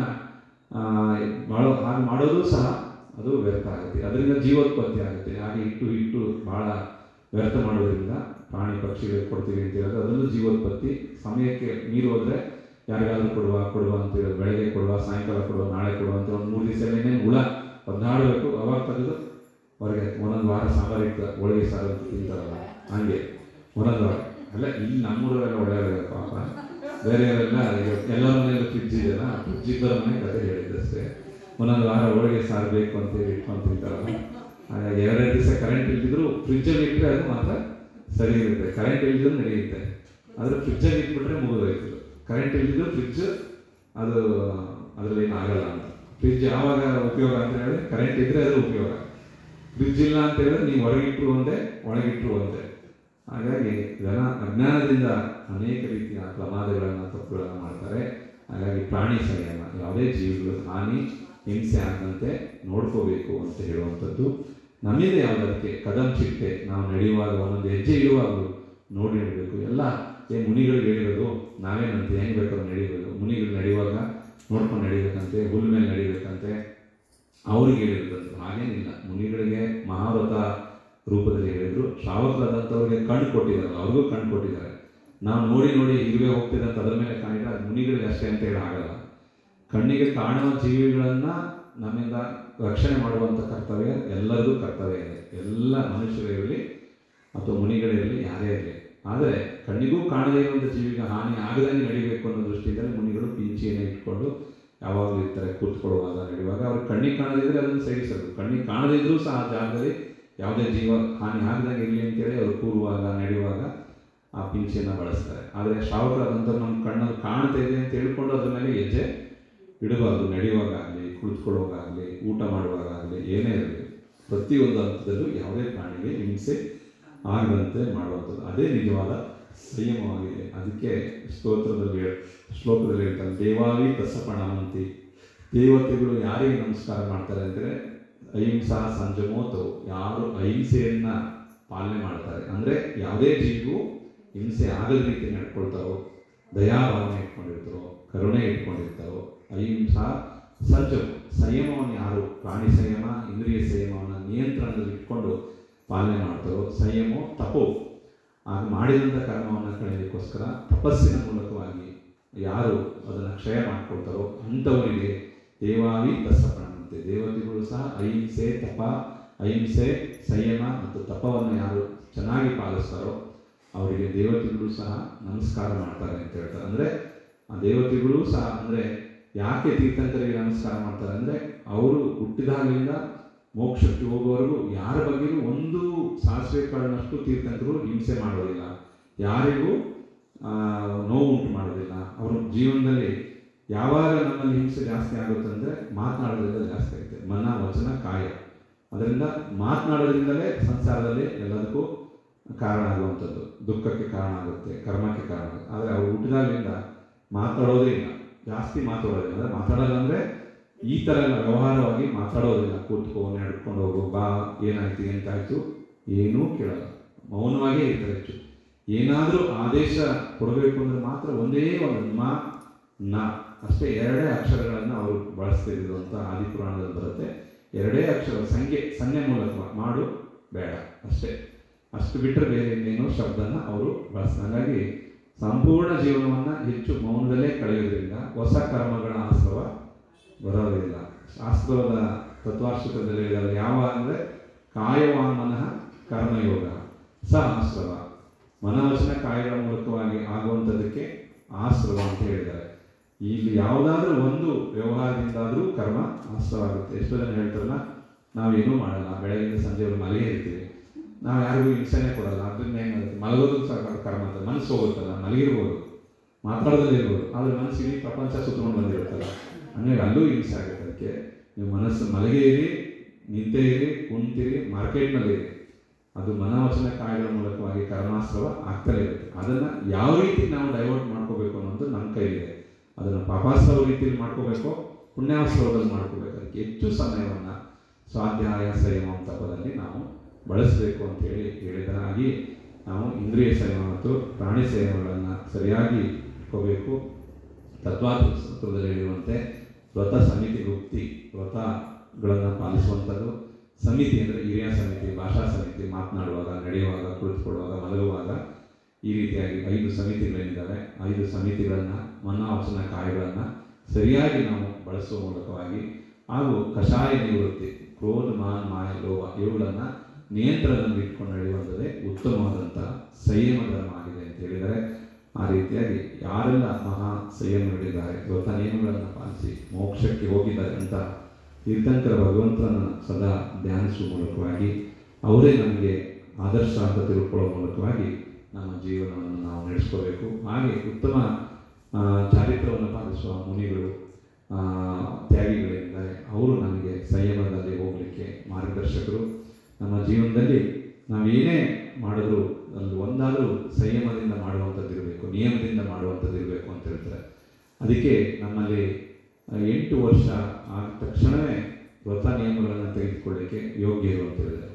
ಮಾಡೋ ಹಾಗೆ ಮಾಡೋದು ಸಹ ಅದು ವ್ಯರ್ಥ ಆಗುತ್ತೆ ಅದರಿಂದ ಜೀವೋತ್ಪತ್ತಿ ಆಗುತ್ತೆ ಹಾಗೆ ಇಟ್ಟು ಇಟ್ಟು ಭಾಳ ವ್ಯರ್ಥ ಮಾಡೋದ್ರಿಂದ ಪ್ರಾಣಿ ಪಕ್ಷಿಗಳಿಗೆ ಕೊಡ್ತೀವಿ ಅಂತ ಹೇಳಿದ್ರೆ ಅದನ್ನು ಜೀವೋತ್ಪತ್ತಿ ಸಮಯಕ್ಕೆ ಮೀರಿ ಹೋದರೆ ಯಾರಿಗಾದ್ರೂ ಕೊಡುವ ಕೊಡುವ ಅಂತ ಹೇಳೋದು ಬೆಳಗ್ಗೆ ಕೊಡುವ ಸಾಯಂಕಾಲ ಕೊಡುವ ನಾಳೆ ಕೊಡುವ ಅಂತ ಒಂದು ಮೂರು ದಿವಸ ಏನೇನು ಹುಳ ಒದ್ದಾಡಬೇಕು ಅವಾಗ ತೆಗೆದು ಹೊರಗೆ ಒಂದೊಂದು ವಾರ ಸಾಂಬಾರು ಇಟ್ಟು ಹೋಳಿಗೆ ಸಾರು ಅಂತ ತಿಂತಾರಲ್ಲ ಹಂಗೆ ಒಂದೊಂದು ವಾರ ಅಲ್ಲ ಇಲ್ಲಿ ನಮ್ಮೂರಲ್ಲೆಲ್ಲ ಒಳ್ಳೆಯವರು ಪಾಪ ಬೇರೆಯವರೆಲ್ಲ ಎಲ್ಲರ ಮನೆಯಲ್ಲೂ ಫ್ರಿಡ್ಜ್ ಇದೆಯಲ್ಲ ಫ್ರಿಡ್ಜ್ ಇದ್ದವ್ರ ಮನೆ ಕತೆ ಹೇಳಿದ್ದಷ್ಟೇ ಒಂದೊಂದು ವಾರ ಹೋಳಿಗೆ ಸಾರು ಬೇಕು ಅಂತೇಳಿ ಇಟ್ಕೊಂಡು ತಿಂತಾರಲ್ಲ ಹಾಗಾಗಿ ಎರಡೆರಡು ದಿವಸ ಕರೆಂಟ್ ಇಲ್ದಿದ್ರು ಫ್ರಿಡ್ಜಲ್ಲಿ ಇಟ್ಟರೆ ಅದು ಮಾತ್ರ ಸರಿ ಇರುತ್ತೆ ಕರೆಂಟ್ ಇಲ್ದಿದ್ರು ನಡೆಯುತ್ತೆ ಆದರೆ ಫ್ರಿಡ್ಜಲ್ಲಿ ಇಟ್ಬಿಟ್ರೆ ಮುಗಿದೋಯ್ತು ಕರೆಂಟ್ ಇಲ್ದಿದ್ರು ಫ್ರಿಡ್ಜ್ ಅದು ಅದರಲ್ಲಿ ಏನು ಆಗಲ್ಲ ಅಂತ ಫ್ರಿಡ್ಜ್ ಯಾವಾಗ ಉಪಯೋಗ ಅಂತ ಹೇಳಿದ್ರೆ ಕರೆಂಟ್ ಇದ್ರೆ ಅದು ಉಪಯೋಗ ಫ್ರಿಡ್ಜ್ ಇಲ್ಲ ಅಂತ ಹೇಳಿದ್ರೆ ನೀವು ಹೊರಗಿಟ್ರು ಒಂದೇ ಒಳಗಿಟ್ರು ಒಂದೇ ಹಾಗಾಗಿ ಜನ ಅಜ್ಞಾನದಿಂದ ಅನೇಕ ರೀತಿಯ ಪ್ರಮಾದಗಳನ್ನು ತಪ್ಪುಗಳನ್ನು ಮಾಡ್ತಾರೆ ಹಾಗಾಗಿ ಪ್ರಾಣಿ ಸಂಯಮ ಯಾವುದೇ ಜೀವಿಗಳು ಹಾನಿ ಹಿಂಸೆ ಆಗದಂತೆ ನೋಡ್ಕೋಬೇಕು ಅಂತ ಹೇಳುವಂಥದ್ದು ನಮ್ಮಿಂದ ಯಾವುದಕ್ಕೆ ಕದಂ ಚಿಟ್ಟೆ ನಾವು ನಡೆಯುವಾಗ ಒಂದೊಂದು ಹೆಜ್ಜೆ ಇರುವಾಗಲೂ ನೋಡಿ ನಡೀಬೇಕು ಎಲ್ಲ ಏ ಮುನಿಗಳಿಗೆ ಹೇಳಿರೋದು ನಾವೇನಂತೆ ಹೆಂಗೆ ಬೇಕಾದ್ರೂ ನಡೀಬೇಕು ಮುನಿಗಳು ನಡೆಯುವಾಗ ನೋಡ್ಕೊಂಡು ನಡಿಬೇಕಂತೆ ಹುಲ್ ಮೇಲೆ ನಡಿಬೇಕಂತೆ ಅವ್ರಿಗೆ ಹೇಳಿರೋದು ಹಾಗೇನಿಲ್ಲ ಮುನಿಗಳಿಗೆ ಮಹಾವ್ರತ ರೂಪದಲ್ಲಿ ಹೇಳಿದ್ರು ಶ್ರಾವಕರಾದಂಥವ್ರಿಗೆ ಕಣ್ಣು ಕೊಟ್ಟಿದ್ದಾರಲ್ಲ ಅವ್ರಿಗೂ ಕಣ್ಣು ಕೊಟ್ಟಿದ್ದಾರೆ ನಾವು ನೋಡಿ ನೋಡಿ ಇರುವೆ ಹೋಗ್ತಿದೆ ಅಂತ ಅದ್ರ ಮೇಲೆ ಕಾಣಿದ್ರೆ ಅದು ಮುನಿಗಳಿಗೆ ಅಷ್ಟೇ ಅಂತ ಹೇಳಿ ಆಗಲ್ಲ ಕಣ್ಣಿಗೆ ಕಾಣುವ ಜೀವಿಗಳನ್ನ ನಮ್ಮಿಂದ ರಕ್ಷಣೆ ಮಾಡುವಂಥ ಕರ್ತವ್ಯ ಎಲ್ಲರಿಗೂ ಕರ್ತವ್ಯ ಇದೆ ಎಲ್ಲ ಮನುಷ್ಯರಿರಲಿ ಅಥವಾ ಮುನಿಗಳಿರಲಿ ಯಾರೇ ಇರಲಿ ಆದರೆ ಕಣ್ಣಿಗೂ ಕಾಣದೇ ಇರುವಂಥ ಜೀವಿಗೆ ಹಾನಿ ಆಗದಂಗೆ ನಡಿಬೇಕು ಅನ್ನೋ ದೃಷ್ಟಿಯಿಂದ ಮುನಿಗಳು ಪಿಂಚಿಯನ್ನು ಇಟ್ಕೊಂಡು ಯಾವಾಗಲೂ ಇರ್ತಾರೆ ಕೂತ್ಕೊಳ್ಳುವಾಗ ನಡೆಯುವಾಗ ಅವ್ರು ಕಣ್ಣಿಗೆ ಕಾಣದಿದ್ರೆ ಅದನ್ನು ಸೇರಿಸೋದು ಕಣ್ಣಿಗೆ ಕಾಣದಿದ್ರೂ ಸಹ ಆ ಜಾಗದಲ್ಲಿ ಯಾವುದೇ ಜೀವ ಹಾನಿ ಆಗದಂಗೆ ಇರಲಿ ಅಂತೇಳಿ ಅವ್ರು ಕೂರುವಾಗ ನಡೆಯುವಾಗ ಆ ಪಿಂಚಿಯನ್ನು ಬಳಸ್ತಾರೆ ಆದರೆ ಶ್ರಾವಕರಾದಂಥವ್ರು ನಮ್ಮ ಕಣ್ಣಲ್ಲಿ ಕಾಣ್ತಾ ಇದೆ ಅಂತ ಹೇಳ್ಕೊಂಡು ಅದ್ರ ಮೇಲೆ ಹೆಜ್ಜೆ ಇಡಬಾರ್ದು ನಡೆಯುವಾಗಲಿ ಕುಳಿತುಕೊಳ್ಳುವಾಗಲಿ ಊಟ ಮಾಡುವಾಗಲಿ ಏನೇ ಇರಲಿ ಪ್ರತಿಯೊಂದು ಹಂತದಲ್ಲೂ ಯಾವುದೇ ಪ್ರಾಣಿಗೆ ಹಿಂಸೆ ಆಗದಂತೆ ಮಾಡುವಂಥದ್ದು ಅದೇ ನಿಜವಾದ ಸಂಯಮವಾಗಿದೆ ಅದಕ್ಕೆ ಸ್ತೋತ್ರದಲ್ಲಿ ಹೇಳ್- ಶ್ಲೋಕದಲ್ಲಿ ಹೇಳ್ತಾರೆ ದೇವಾವಿ ತಸಪಣವಂತಿ ದೇವತೆಗಳು ಯಾರಿಗೆ ನಮಸ್ಕಾರ ಮಾಡ್ತಾರೆ ಅಂದರೆ ಅಹಿಂಸಾ ಸಂಜಮೋತವು ಯಾರು ಅಹಿಂಸೆಯನ್ನ ಪಾಲನೆ ಮಾಡ್ತಾರೆ ಅಂದರೆ ಯಾವುದೇ ಜೀವಿಗೂ ಹಿಂಸೆ ಆಗದ ರೀತಿ ನಡ್ಕೊಳ್ತಾರೋ ದಯಾಭಾವನೆ ಇಟ್ಕೊಂಡಿರ್ತಾರೋ ಕರುಣೆ ಇಟ್ಕೊಂಡಿರ್ತಾರೋ ಅಹಿಂಸಾ ಸಂಜಮ ಸಂಯಮವನ್ನು ಯಾರು ಪ್ರಾಣಿ ಸಂಯಮ ಇಂದ್ರಿಯ ಸಂಯಮವನ್ನು ನಿಯಂತ್ರಣದಲ್ಲಿ ಇಟ್ಕೊಂಡು ಪಾಲನೆ ಮಾಡ್ತಾರೋ ಸಂಯಮೋ ತಪೋ ಆಗ ಮಾಡಿದಂಥ ಕರ್ಮವನ್ನು ಕಳೆಯಲಿಕ್ಕೋಸ್ಕರ ತಪಸ್ಸಿನ ಮೂಲಕವಾಗಿ ಯಾರು ಅದನ್ನು ಕ್ಷಯ ಮಾಡ್ಕೊಳ್ತಾರೋ ಅಂಥವರಿಗೆ ದೇವಾವಿ ತಸ್ಸಪಣಂತೆ ದೇವತೆಗಳು ಸಹ ಅಹಿಂಸೆ ತಪ ಅಹಿಂಸೆ ಸಂಯಮ ಮತ್ತು ತಪವನ್ನು ಯಾರು ಚೆನ್ನಾಗಿ ಪಾಲಿಸ್ತಾರೋ ಅವರಿಗೆ ದೇವತೆಗಳು ಸಹ ನಮಸ್ಕಾರ ಮಾಡ್ತಾರೆ ಅಂತ ಹೇಳ್ತಾರೆ ಅಂದರೆ ಆ ದೇವತೆಗಳು ಸಹ ಅಂದರೆ ಯಾಕೆ ತೀರ್ಥಂಕರಿಗೆ ನಮಸ್ಕಾರ ಮಾಡ್ತಾರೆ ಅಂದರೆ ಅವರು ಹುಟ್ಟಿದಾಗಲಿಂದ ಮೋಕ್ಷಕ್ಕೆ ಹೋಗುವವರೆಗೂ ಯಾರ ಬಗ್ಗೆಯೂ ಒಂದು ಸಾಸಿವೆ ಕಾಳಿನಷ್ಟು ತೀರ್ಥಂಕರು ಹಿಂಸೆ ಮಾಡೋದಿಲ್ಲ ಯಾರಿಗೂ ಆ, ನೋವು ಉಂಟು ಮಾಡೋದಿಲ್ಲ ಅವ್ರ ಜೀವನದಲ್ಲಿ ಯಾವಾಗ ನಮ್ಮಲ್ಲಿ ಹಿಂಸೆ ಜಾಸ್ತಿ ಆಗುತ್ತೆ ಅಂದರೆ ಮಾತನಾಡೋದ್ರಿಂದ ಜಾಸ್ತಿ ಆಗುತ್ತೆ ಮನ ವಚನ ಕಾಯ ಅದರಿಂದ ಮಾತನಾಡೋದ್ರಿಂದಲೇ ಸಂಸಾರದಲ್ಲಿ ಎಲ್ಲದಕ್ಕೂ ಕಾರಣ ಆಗುವಂಥದ್ದು ದುಃಖಕ್ಕೆ ಕಾರಣ ಆಗುತ್ತೆ ಕರ್ಮಕ್ಕೆ ಕಾರಣ ಆಗುತ್ತೆ ಆದರೆ ಅವರು ಹುಟ್ಟಿದಾಗಲಿಂದ ಮಾತಾಡೋದೇ ಇಲ್ಲ ಜಾಸ್ತಿ ಮಾತಾಡೋದಿಲ್ಲ ಅಂದರೆ ಮಾತಾಡೋಲ್ಲ ಅಂದರೆ ಈ ಥರ ಎಲ್ಲ ವ್ಯವಹಾರವಾಗಿ ಮಾತಾಡೋದಿಲ್ಲ ಕೂತ್ಕೋ ನಡ್ಕೊಂಡು ಹೋಗು ಬಾ ಏನಾಯ್ತು ಎಂತಾಯ್ತು ಏನೂ ಕೇಳಲ್ಲ ಮೌನವಾಗೇ ಇರ್ತಾರೆ ಹೆಚ್ಚು ಏನಾದರೂ ಆದೇಶ ಕೊಡಬೇಕು ಅಂದ್ರೆ ಮಾತ್ರ ಒಂದೇ ಒಂದು ಮ ನ ಅಷ್ಟೇ ಎರಡೇ ಅಕ್ಷರಗಳನ್ನು ಅವರು ಬಳಸ್ತಿದ್ರು ಅಂತ ಆದಿಪುರಾಣದಲ್ಲಿ ಬರುತ್ತೆ ಎರಡೇ ಅಕ್ಷರ ಸಂಖ್ಯೆ ಸನ್ನೆ ಮೂಲಕ ಮಾಡು ಬೇಡ ಅಷ್ಟೇ ಅಷ್ಟು ಬಿಟ್ಟರೆ ಬೇರೆ ಇನ್ನೇನೋ ಶಬ್ದನ ಅವರು ಬಳಸ್ತಾರೆ ಹಾಗಾಗಿ ಸಂಪೂರ್ಣ ಜೀವನವನ್ನು ಹೆಚ್ಚು ಮೌನದಲ್ಲೇ ಕಳೆಯೋದ್ರಿಂದ ಹೊಸ ಕರ್ಮಗಳ ಆಶ್ರವ ಬರೋದಿಲ್ಲ ಶಾಸ್ತ್ರದ ತತ್ವಾಶ್ರದಲ್ಲಿ ಹೇಳಿದಾಗ ಯಾವ ಅಂದರೆ ಕಾಯವಾನ್ ಮನಃ ಕರ್ಮಯೋಗ ಸ ಆಶ್ರವ ಮನವಚನ ಕಾಯಗಳ ಮೂಲಕವಾಗಿ ಆಗುವಂಥದ್ದಕ್ಕೆ ಆಶ್ರವ ಅಂತ ಹೇಳಿದ್ದಾರೆ ಇಲ್ಲಿ ಯಾವುದಾದ್ರೂ ಒಂದು ವ್ಯವಹಾರದಿಂದಾದರೂ ಕರ್ಮ ಆಶ್ರವಾಗುತ್ತೆ ಎಷ್ಟೋ ಜನ ಹೇಳ್ತಾರಲ್ಲ ನಾವೇನೂ ಮಾಡಲ್ಲ ಬೆಳಗಿನ ಸಂಜೆವರೆಗೆ ಮಲಗೇ ಇರ್ತೀವಿ ನಾವು ಯಾರಿಗೂ ಹಿಂಸೆನೇ ಕೊಡಲ್ಲ ಅದರಿಂದ ಏನಾಗುತ್ತೆ ಮಲಗೋದು ಸಹ ಕರ್ಮ ಅಂತ ಮನಸ್ಸು ಹೋಗುತ್ತಲ್ಲ ಮಲಗಿರ್ಬೋದು ಮಾತಾಡೋದಲ್ಲಿ ಇರ್ಬೋದು ಆದರೆ ಮನಸ್ಸು ಇಡೀ ಪ್ರಪಂಚ ಸುತ್ತಕೊಂಡು ಬಂದಿರುತ್ತಲ್ಲ ಹಂಗಾಗಿ ಅಲ್ಲೂ ಹಿಂಸೆ ಆಗುತ್ತೆ ಅದಕ್ಕೆ ನೀವು ಮನಸ್ಸು ಮಲಗೇ ಇರಿ ನಿಂತೇ ಇರಿ ಕುಂತಿರಿ ಮಾರ್ಕೆಟ್ನಲ್ಲಿ ಇರಿ ಅದು ಮನವಚನ ಕಾಯಗಳ ಮೂಲಕವಾಗಿ ಕರ್ಮಾಶ್ರವ ಆಗ್ತಲೇ ಇರುತ್ತೆ ಅದನ್ನು ಯಾವ ರೀತಿ ನಾವು ಡೈವರ್ಟ್ ಮಾಡ್ಕೋಬೇಕು ಅನ್ನೋದು ನಮ್ಮ ಕೈಲಿದೆ ಅದನ್ನು ಪಾಪಾಸ್ತವ ರೀತಿಯಲ್ಲಿ ಮಾಡ್ಕೋಬೇಕು ಪುಣ್ಯಾಸ್ತವದಲ್ಲಿ ಮಾಡ್ಕೋಬೇಕು ಅದಕ್ಕೆ ಹೆಚ್ಚು ಸಮಯವನ್ನು ಸ್ವಾಧ್ಯಾಯ ಸಂಯಮ ತಪದಲ್ಲಿ ನಾವು ಬಳಸಬೇಕು ಅಂತೇಳಿ ಹೇಳಿದರಾಗಿ ನಾವು ಇಂದ್ರಿಯ ಸಂಯಮ ಮತ್ತು ಪ್ರಾಣಿ ಸಂಯಮಗಳನ್ನು ಸರಿಯಾಗಿ ಇಟ್ಕೋಬೇಕು ತತ್ವಾಸೂತ್ರದಲ್ಲಿ ಹೇಳಿರುವಂತೆ ವ್ರತ ಸಮಿತಿ ವೃತ್ತಿ ವ್ರತಗಳನ್ನು ಪಾಲಿಸುವಂಥದ್ದು ಸಮಿತಿ ಅಂದರೆ ಹಿರಿಯ ಸಮಿತಿ ಭಾಷಾ ಸಮಿತಿ ಮಾತನಾಡುವಾಗ ನಡೆಯುವಾಗ ಕುಳಿತುಕೊಳ್ಳುವಾಗ ಮಲಗುವಾಗ ಈ ರೀತಿಯಾಗಿ ಐದು ಸಮಿತಿಗಳೇನಿದ್ದಾವೆ ಐದು ಸಮಿತಿಗಳನ್ನು ಮನ್ನವಚನ ಕಾಯಗಳನ್ನು ಸರಿಯಾಗಿ ನಾವು ಬಳಸುವ ಮೂಲಕವಾಗಿ ಹಾಗೂ ಕಷಾಯ ನಿವೃತ್ತಿ ಕ್ರೋಧ ಮಾನ್ ಮಾಯ ಲೋಭ ಇವುಗಳನ್ನು ನಿಯಂತ್ರಣದಲ್ಲಿ ಇಟ್ಕೊಂಡು ನಡೆಯುವಂಥದ್ದೇ ಉತ್ತಮವಾದಂಥ ಸಂಯಮ ಧರ್ಮ ಆಗಿದೆ ಅಂತ ಹೇಳಿದರೆ ಆ ರೀತಿಯಾಗಿ ಯಾರೆಲ್ಲ ಮಹಾ ಸಂಯಮಗಳಿದ್ದಾರೆ ವ್ರತ ನಿಯಮಗಳನ್ನು ಪಾಲಿಸಿ ಮೋಕ್ಷಕ್ಕೆ ಹೋಗಿದ್ದಾರೆ ಅಂತ ತೀರ್ಥಂಕರ ಭಗವಂತನ ಸದಾ ಧ್ಯಾನಿಸುವ ಮೂಲಕವಾಗಿ ಅವರೇ ನಮಗೆ ಆದರ್ಶ ಅಂತ ತಿಳ್ಕೊಳ್ಳೋ ಮೂಲಕವಾಗಿ ನಮ್ಮ ಜೀವನವನ್ನು ನಾವು ನಡೆಸ್ಕೋಬೇಕು ಹಾಗೆ ಉತ್ತಮ ಆ, ಚಾರಿತ್ರವನ್ನು ಪಾಲಿಸುವ ಮುನಿಗಳು ಆ, ತ್ಯಾಗಿಗಳಿದ್ದಾರೆ ಅವರು ನಮಗೆ ಸಂಯಮದಲ್ಲಿ ಹೋಗಲಿಕ್ಕೆ ಮಾರ್ಗದರ್ಶಕರು ನಮ್ಮ ಜೀವನದಲ್ಲಿ ನಾವೇನೇ ಮಾಡಿದ್ರು ಅಲ್ಲಿ ಒಂದಾದರೂ ಸಂಯಮದಿಂದ ಮಾಡುವಂಥದ್ದು ಇರಬೇಕು ನಿಯಮದಿಂದ ಮಾಡುವಂಥದ್ದು ಇರಬೇಕು ಅಂತ ಹೇಳ್ತಾರೆ ಅದಕ್ಕೆ ನಮ್ಮಲ್ಲಿ ಆ, ಎಂಟು ವರ್ಷ ಆದ ತಕ್ಷಣವೇ ವ್ರತ ನಿಯಮಗಳನ್ನು ತೆಗೆದುಕೊಳ್ಳಿಕ್ಕೆ ಯೋಗ್ಯರು ಅಂತ ಹೇಳಿದ್ದಾರೆ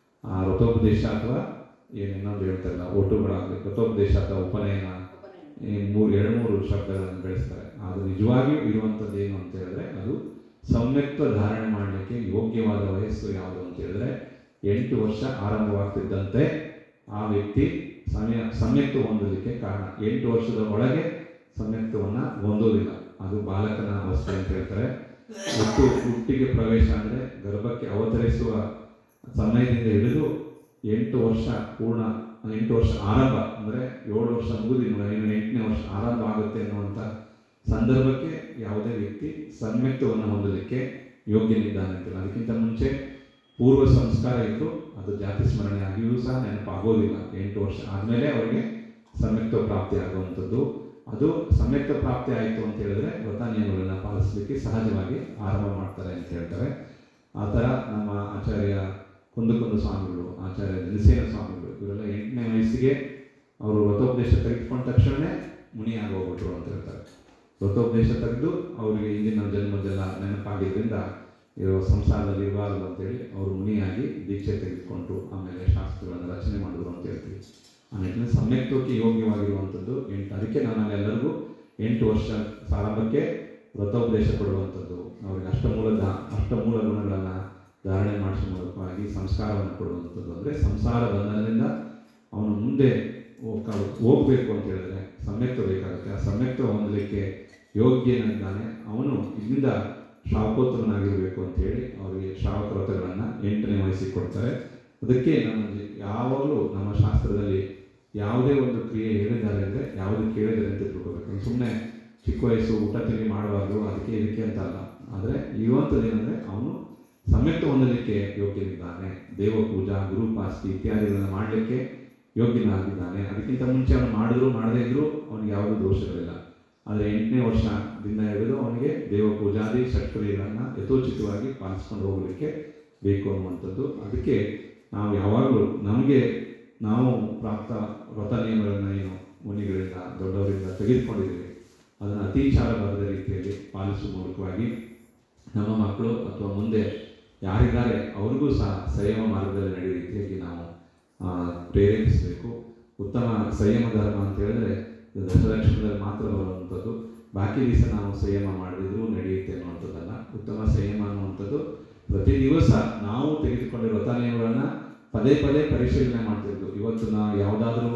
ಆ ವ್ರತೋಪದೇಶ ಅಥವಾ ಏನು ಇನ್ನೊಂದು ಹೇಳ್ತಾರಲ್ಲ ಒಟ್ಟುಗಳಾಗಲಿ ವ್ರತೋಪದೇಶ ಅಥವಾ ಉಪನಯನ ಈ ಮೂರು ಎರಡು ಮೂರು ಶಬ್ದಗಳನ್ನು ಬೆಳೆಸ್ತಾರೆ ಅದು ನಿಜವಾಗಿಯೂ ಇರುವಂಥದ್ದು ಏನು ಅಂತ ಹೇಳಿದ್ರೆ ಅದು ಸಂಯುಕ್ತ ಧಾರಣೆ ಮಾಡಲಿಕ್ಕೆ ಯೋಗ್ಯವಾದ ವಯಸ್ಸು ಯಾವುದು ಅಂತ ಹೇಳಿದ್ರೆ ಎಂಟು ವರ್ಷ ಆರಂಭವಾಗ್ತಿದ್ದಂತೆ ಆ ವ್ಯಕ್ತಿ ಸಮಯ ಸಂಯುಕ್ತ ಹೊಂದಲಿಕ್ಕೆ ಕಾರಣ ಎಂಟು ವರ್ಷದ ಒಳಗೆ ಸಂಯುಕ್ತವನ್ನು ಹೊಂದೋದಿಲ್ಲ ಅದು ಬಾಲಕನ ಅವಸ್ಥೆ ಅಂತ ಹೇಳ್ತಾರೆ ಹುಟ್ಟು ಹುಟ್ಟಿಗೆ ಪ್ರವೇಶ ಅಂದರೆ ಗರ್ಭಕ್ಕೆ ಅವತರಿಸುವ ಸಮಯದಿಂದ ಹಿಡಿದು ಎಂಟು ವರ್ಷ ಪೂರ್ಣ ಎಂಟು ವರ್ಷ ಆರಂಭ ಅಂದರೆ ಏಳು ವರ್ಷ ಮುಗಿದು ಇನ್ನು ಇನ್ನು ಎಂಟನೇ ವರ್ಷ ಆರಂಭ ಆಗುತ್ತೆ ಅನ್ನುವಂಥ ಸಂದರ್ಭಕ್ಕೆ ಯಾವುದೇ ವ್ಯಕ್ತಿ ಸಂಯುಕ್ತವನ್ನು ಹೊಂದಲಿಕ್ಕೆ ಯೋಗ್ಯನಿದ್ದಾನೆ ಅಂತ ಅದಕ್ಕಿಂತ ಮುಂಚೆ ಪೂರ್ವ ಸಂಸ್ಕಾರ ಇದ್ದು ಅದು ಜಾತಿ ಸ್ಮರಣೆ ಆಗಿಯೂ ಸಹ ನೆನಪಾಗೋದಿಲ್ಲ ಎಂಟು ವರ್ಷ ಆದಮೇಲೆ ಅವರಿಗೆ ಸಂಯುಕ್ತ ಪ್ರಾಪ್ತಿ ಆಗುವಂಥದ್ದು ಅದು ಸಂಯುಕ್ತ ಪ್ರಾಪ್ತಿ ಆಯಿತು ಅಂತ ಹೇಳಿದ್ರೆ ವ್ರತ ನಿಯಮಗಳನ್ನು ಪಾಲಿಸಲಿಕ್ಕೆ ಸಹಜವಾಗಿ ಆರಂಭ ಮಾಡ್ತಾರೆ ಅಂತ ಹೇಳ್ತಾರೆ ಆ ಥರ ನಮ್ಮ ಆಚಾರ್ಯ ಕುಂದಕುಂದ ಸ್ವಾಮಿಗಳು ಆಚಾರ್ಯ ದಿನಸೇನ ಸ್ವಾಮಿಗಳು ಇವರೆಲ್ಲ ಎಂಟನೇ ವಯಸ್ಸಿಗೆ ಅವರು ವ್ರತೋಪದೇಶ ತೆಗೆದುಕೊಂಡ ತಕ್ಷಣವೇ ಮುನಿಯಾಗಿ ಹೋಗ್ಬಿಟ್ರು ಅಂತ ಹೇಳ್ತಾರೆ ವ್ರತೋಪದೇಶ ತೆಗೆದು ಅವರಿಗೆ ಇಂದಿನ ಜನ್ಮದೆಲ್ಲ ನೆನಪಾಗಿದ್ದರಿಂದ ಇರೋ ಸಂಸಾರದಲ್ಲಿ ಇರಬಾರದು ಅಂತೇಳಿ ಅವರು ಮುನಿಯಾಗಿ ದೀಕ್ಷೆ ತೆಗೆದುಕೊಂಡು ಆಮೇಲೆ ಶಾಸ್ತ್ರಗಳನ್ನು ರಚನೆ ಮಾಡಿದ್ರು ಅಂತ ಹೇಳ್ತೀವಿ ಆ ನಿಟ್ಟಿನಲ್ಲಿ ಸಮ್ಯಕ್ತಕ್ಕೆ ಯೋಗ್ಯವಾಗಿರುವಂಥದ್ದು ಎಂಟು ಅದಕ್ಕೆ ನಾನು ಎಲ್ಲರಿಗೂ ಎಂಟು ವರ್ಷ ಪ್ರಾರಂಭಕ್ಕೆ ವ್ರತೋಪದೇಶ ಕೊಡುವಂಥದ್ದು ಅವರಿಗೆ ಅಷ್ಟಮೂಲದ ಅಷ್ಟಮೂಲ ಗುಣಗಳನ್ನು ಧಾರಣೆ ಮಾಡಿಸುವ ಮೂಲಕವಾಗಿ ಸಂಸ್ಕಾರವನ್ನು ಕೊಡುವಂಥದ್ದು ಅಂದರೆ ಸಂಸಾರ ಬಂಧನದಿಂದ ಅವನು ಮುಂದೆ ಹೋಗ- ಹೋಗ್ಬೇಕು ಅಂತ ಹೇಳಿದ್ರೆ ಸಮ್ಯಕ್ತ ಬೇಕಾಗುತ್ತೆ ಆ ಸಮ್ಯಕ್ತ ಹೊಂದಲಿಕ್ಕೆ ಯೋಗ್ಯನಿದ್ದಾನೆ ಅವನು ಇಲ್ಲಿಂದ ಶ್ರಾವಕೋತ್ತರನಾಗಿರಬೇಕು ಅಂತ ಹೇಳಿ ಅವರಿಗೆ ಶ್ರಾವಕ ವ್ರತಗಳನ್ನು ಎಂಟನೇ ವಯಸ್ಸಿಗೆ ಕೊಡ್ತಾರೆ ಅದಕ್ಕೆ ನಮ್ಮ ಜಿ- ಯಾವಾಗಲೂ ನಮ್ಮ ಶಾಸ್ತ್ರದಲ್ಲಿ ಯಾವುದೇ ಒಂದು ಕ್ರಿಯೆ ಹೇಳಿದ್ದಾರೆ ಅಂದರೆ ಯಾವುದು ಕೇಳಿದರೆ ಅಂತ ತಿಳ್ಕೊಬೇಕು ಸುಮ್ಮನೆ ಚಿಕ್ಕ ವಯಸ್ಸು ಊಟ ತಿಂಡಿ ಮಾಡಬಾರ್ದು ಅದಕ್ಕೆ ಇದಕ್ಕೆ ಅಂತ ಅಲ್ಲ ಆದರೆ ಇರುವಂಥದ್ದು ಏನಂದರೆ ಅವನು ಸಂಯುಕ್ತ ಹೊಂದಲಿಕ್ಕೆ ಯೋಗ್ಯನಿದ್ದಾನೆ ದೇವ ಪೂಜಾ ಗುರುಪಾಸ್ತಿ ಇತ್ಯಾದಿಗಳನ್ನು ಮಾಡಲಿಕ್ಕೆ ಯೋಗ್ಯನಾಗಿದ್ದಾನೆ ಅದಕ್ಕಿಂತ ಮುಂಚೆ ಅವನು ಮಾಡಿದ್ರು ಮಾಡದೇ ಇದ್ರೂ ಅವನಿಗೆ ಯಾವುದೂ ದೋಷಗಳಿಲ್ಲ ಆದರೆ ಎಂಟನೇ ವರ್ಷದಿಂದ ಹಿಡಿದು ಅವನಿಗೆ ದೇವ ಪೂಜಾದಿ ಷಟ್ಕ್ರಿಯೆಗಳನ್ನು ಯಥೋಚಿತವಾಗಿ ಪಾಲಿಸ್ಕೊಂಡು ಹೋಗಲಿಕ್ಕೆ ಬೇಕು ಅನ್ನುವಂಥದ್ದು ಅದಕ್ಕೆ ನಾವು ಯಾವಾಗಲೂ ನಮಗೆ ನಾವು ಪ್ರಾಪ್ತ ವ್ರತ ನಿಯಮಗಳನ್ನು ಏನು ಮುನಿಗಳಿಂದ ದೊಡ್ಡವರಿಂದ ತೆಗೆದುಕೊಂಡಿದ್ದೀವಿ ಅದನ್ನು ಅತಿಚಾರ ಬರದ ರೀತಿಯಲ್ಲಿ ಪಾಲಿಸುವ ಮೂಲಕವಾಗಿ ನಮ್ಮ ಮಕ್ಕಳು ಅಥವಾ ಮುಂದೆ ಯಾರಿದ್ದಾರೆ ಅವ್ರಿಗೂ ಸಹ ಸಂಯಮ ಮಾರ್ಗದಲ್ಲಿ ನಡೆಯುವ ರೀತಿಯಾಗಿ ನಾವು ಆ, ಪ್ರೇರೇಪಿಸಬೇಕು ಉತ್ತಮ ಸಂಯಮ ಧರ್ಮ ಅಂತ ಹೇಳಿದ್ರೆ ಇದು ದಶಲಕ್ಷಣದಲ್ಲಿ ಮಾತ್ರ ಬರುವಂಥದ್ದು ಬಾಕಿ ದಿವಸ ನಾವು ಸಂಯಮ ಮಾಡಿದ್ರು ನಡೆಯುತ್ತೆ ಅನ್ನುವಂಥದ್ದಲ್ಲ ಉತ್ತಮ ಸಂಯಮ ಅನ್ನುವಂಥದ್ದು ಪ್ರತಿ ದಿವಸ ನಾವು ತೆಗೆದುಕೊಂಡಿರೋ ವ್ರತ ನಿಯಮಗಳನ್ನು ಪದೇ ಪದೇ ಪರಿಶೀಲನೆ ಮಾಡ್ತಿರ್ಬೇಕು ಇವತ್ತು ನಾವು ಯಾವುದಾದ್ರೂ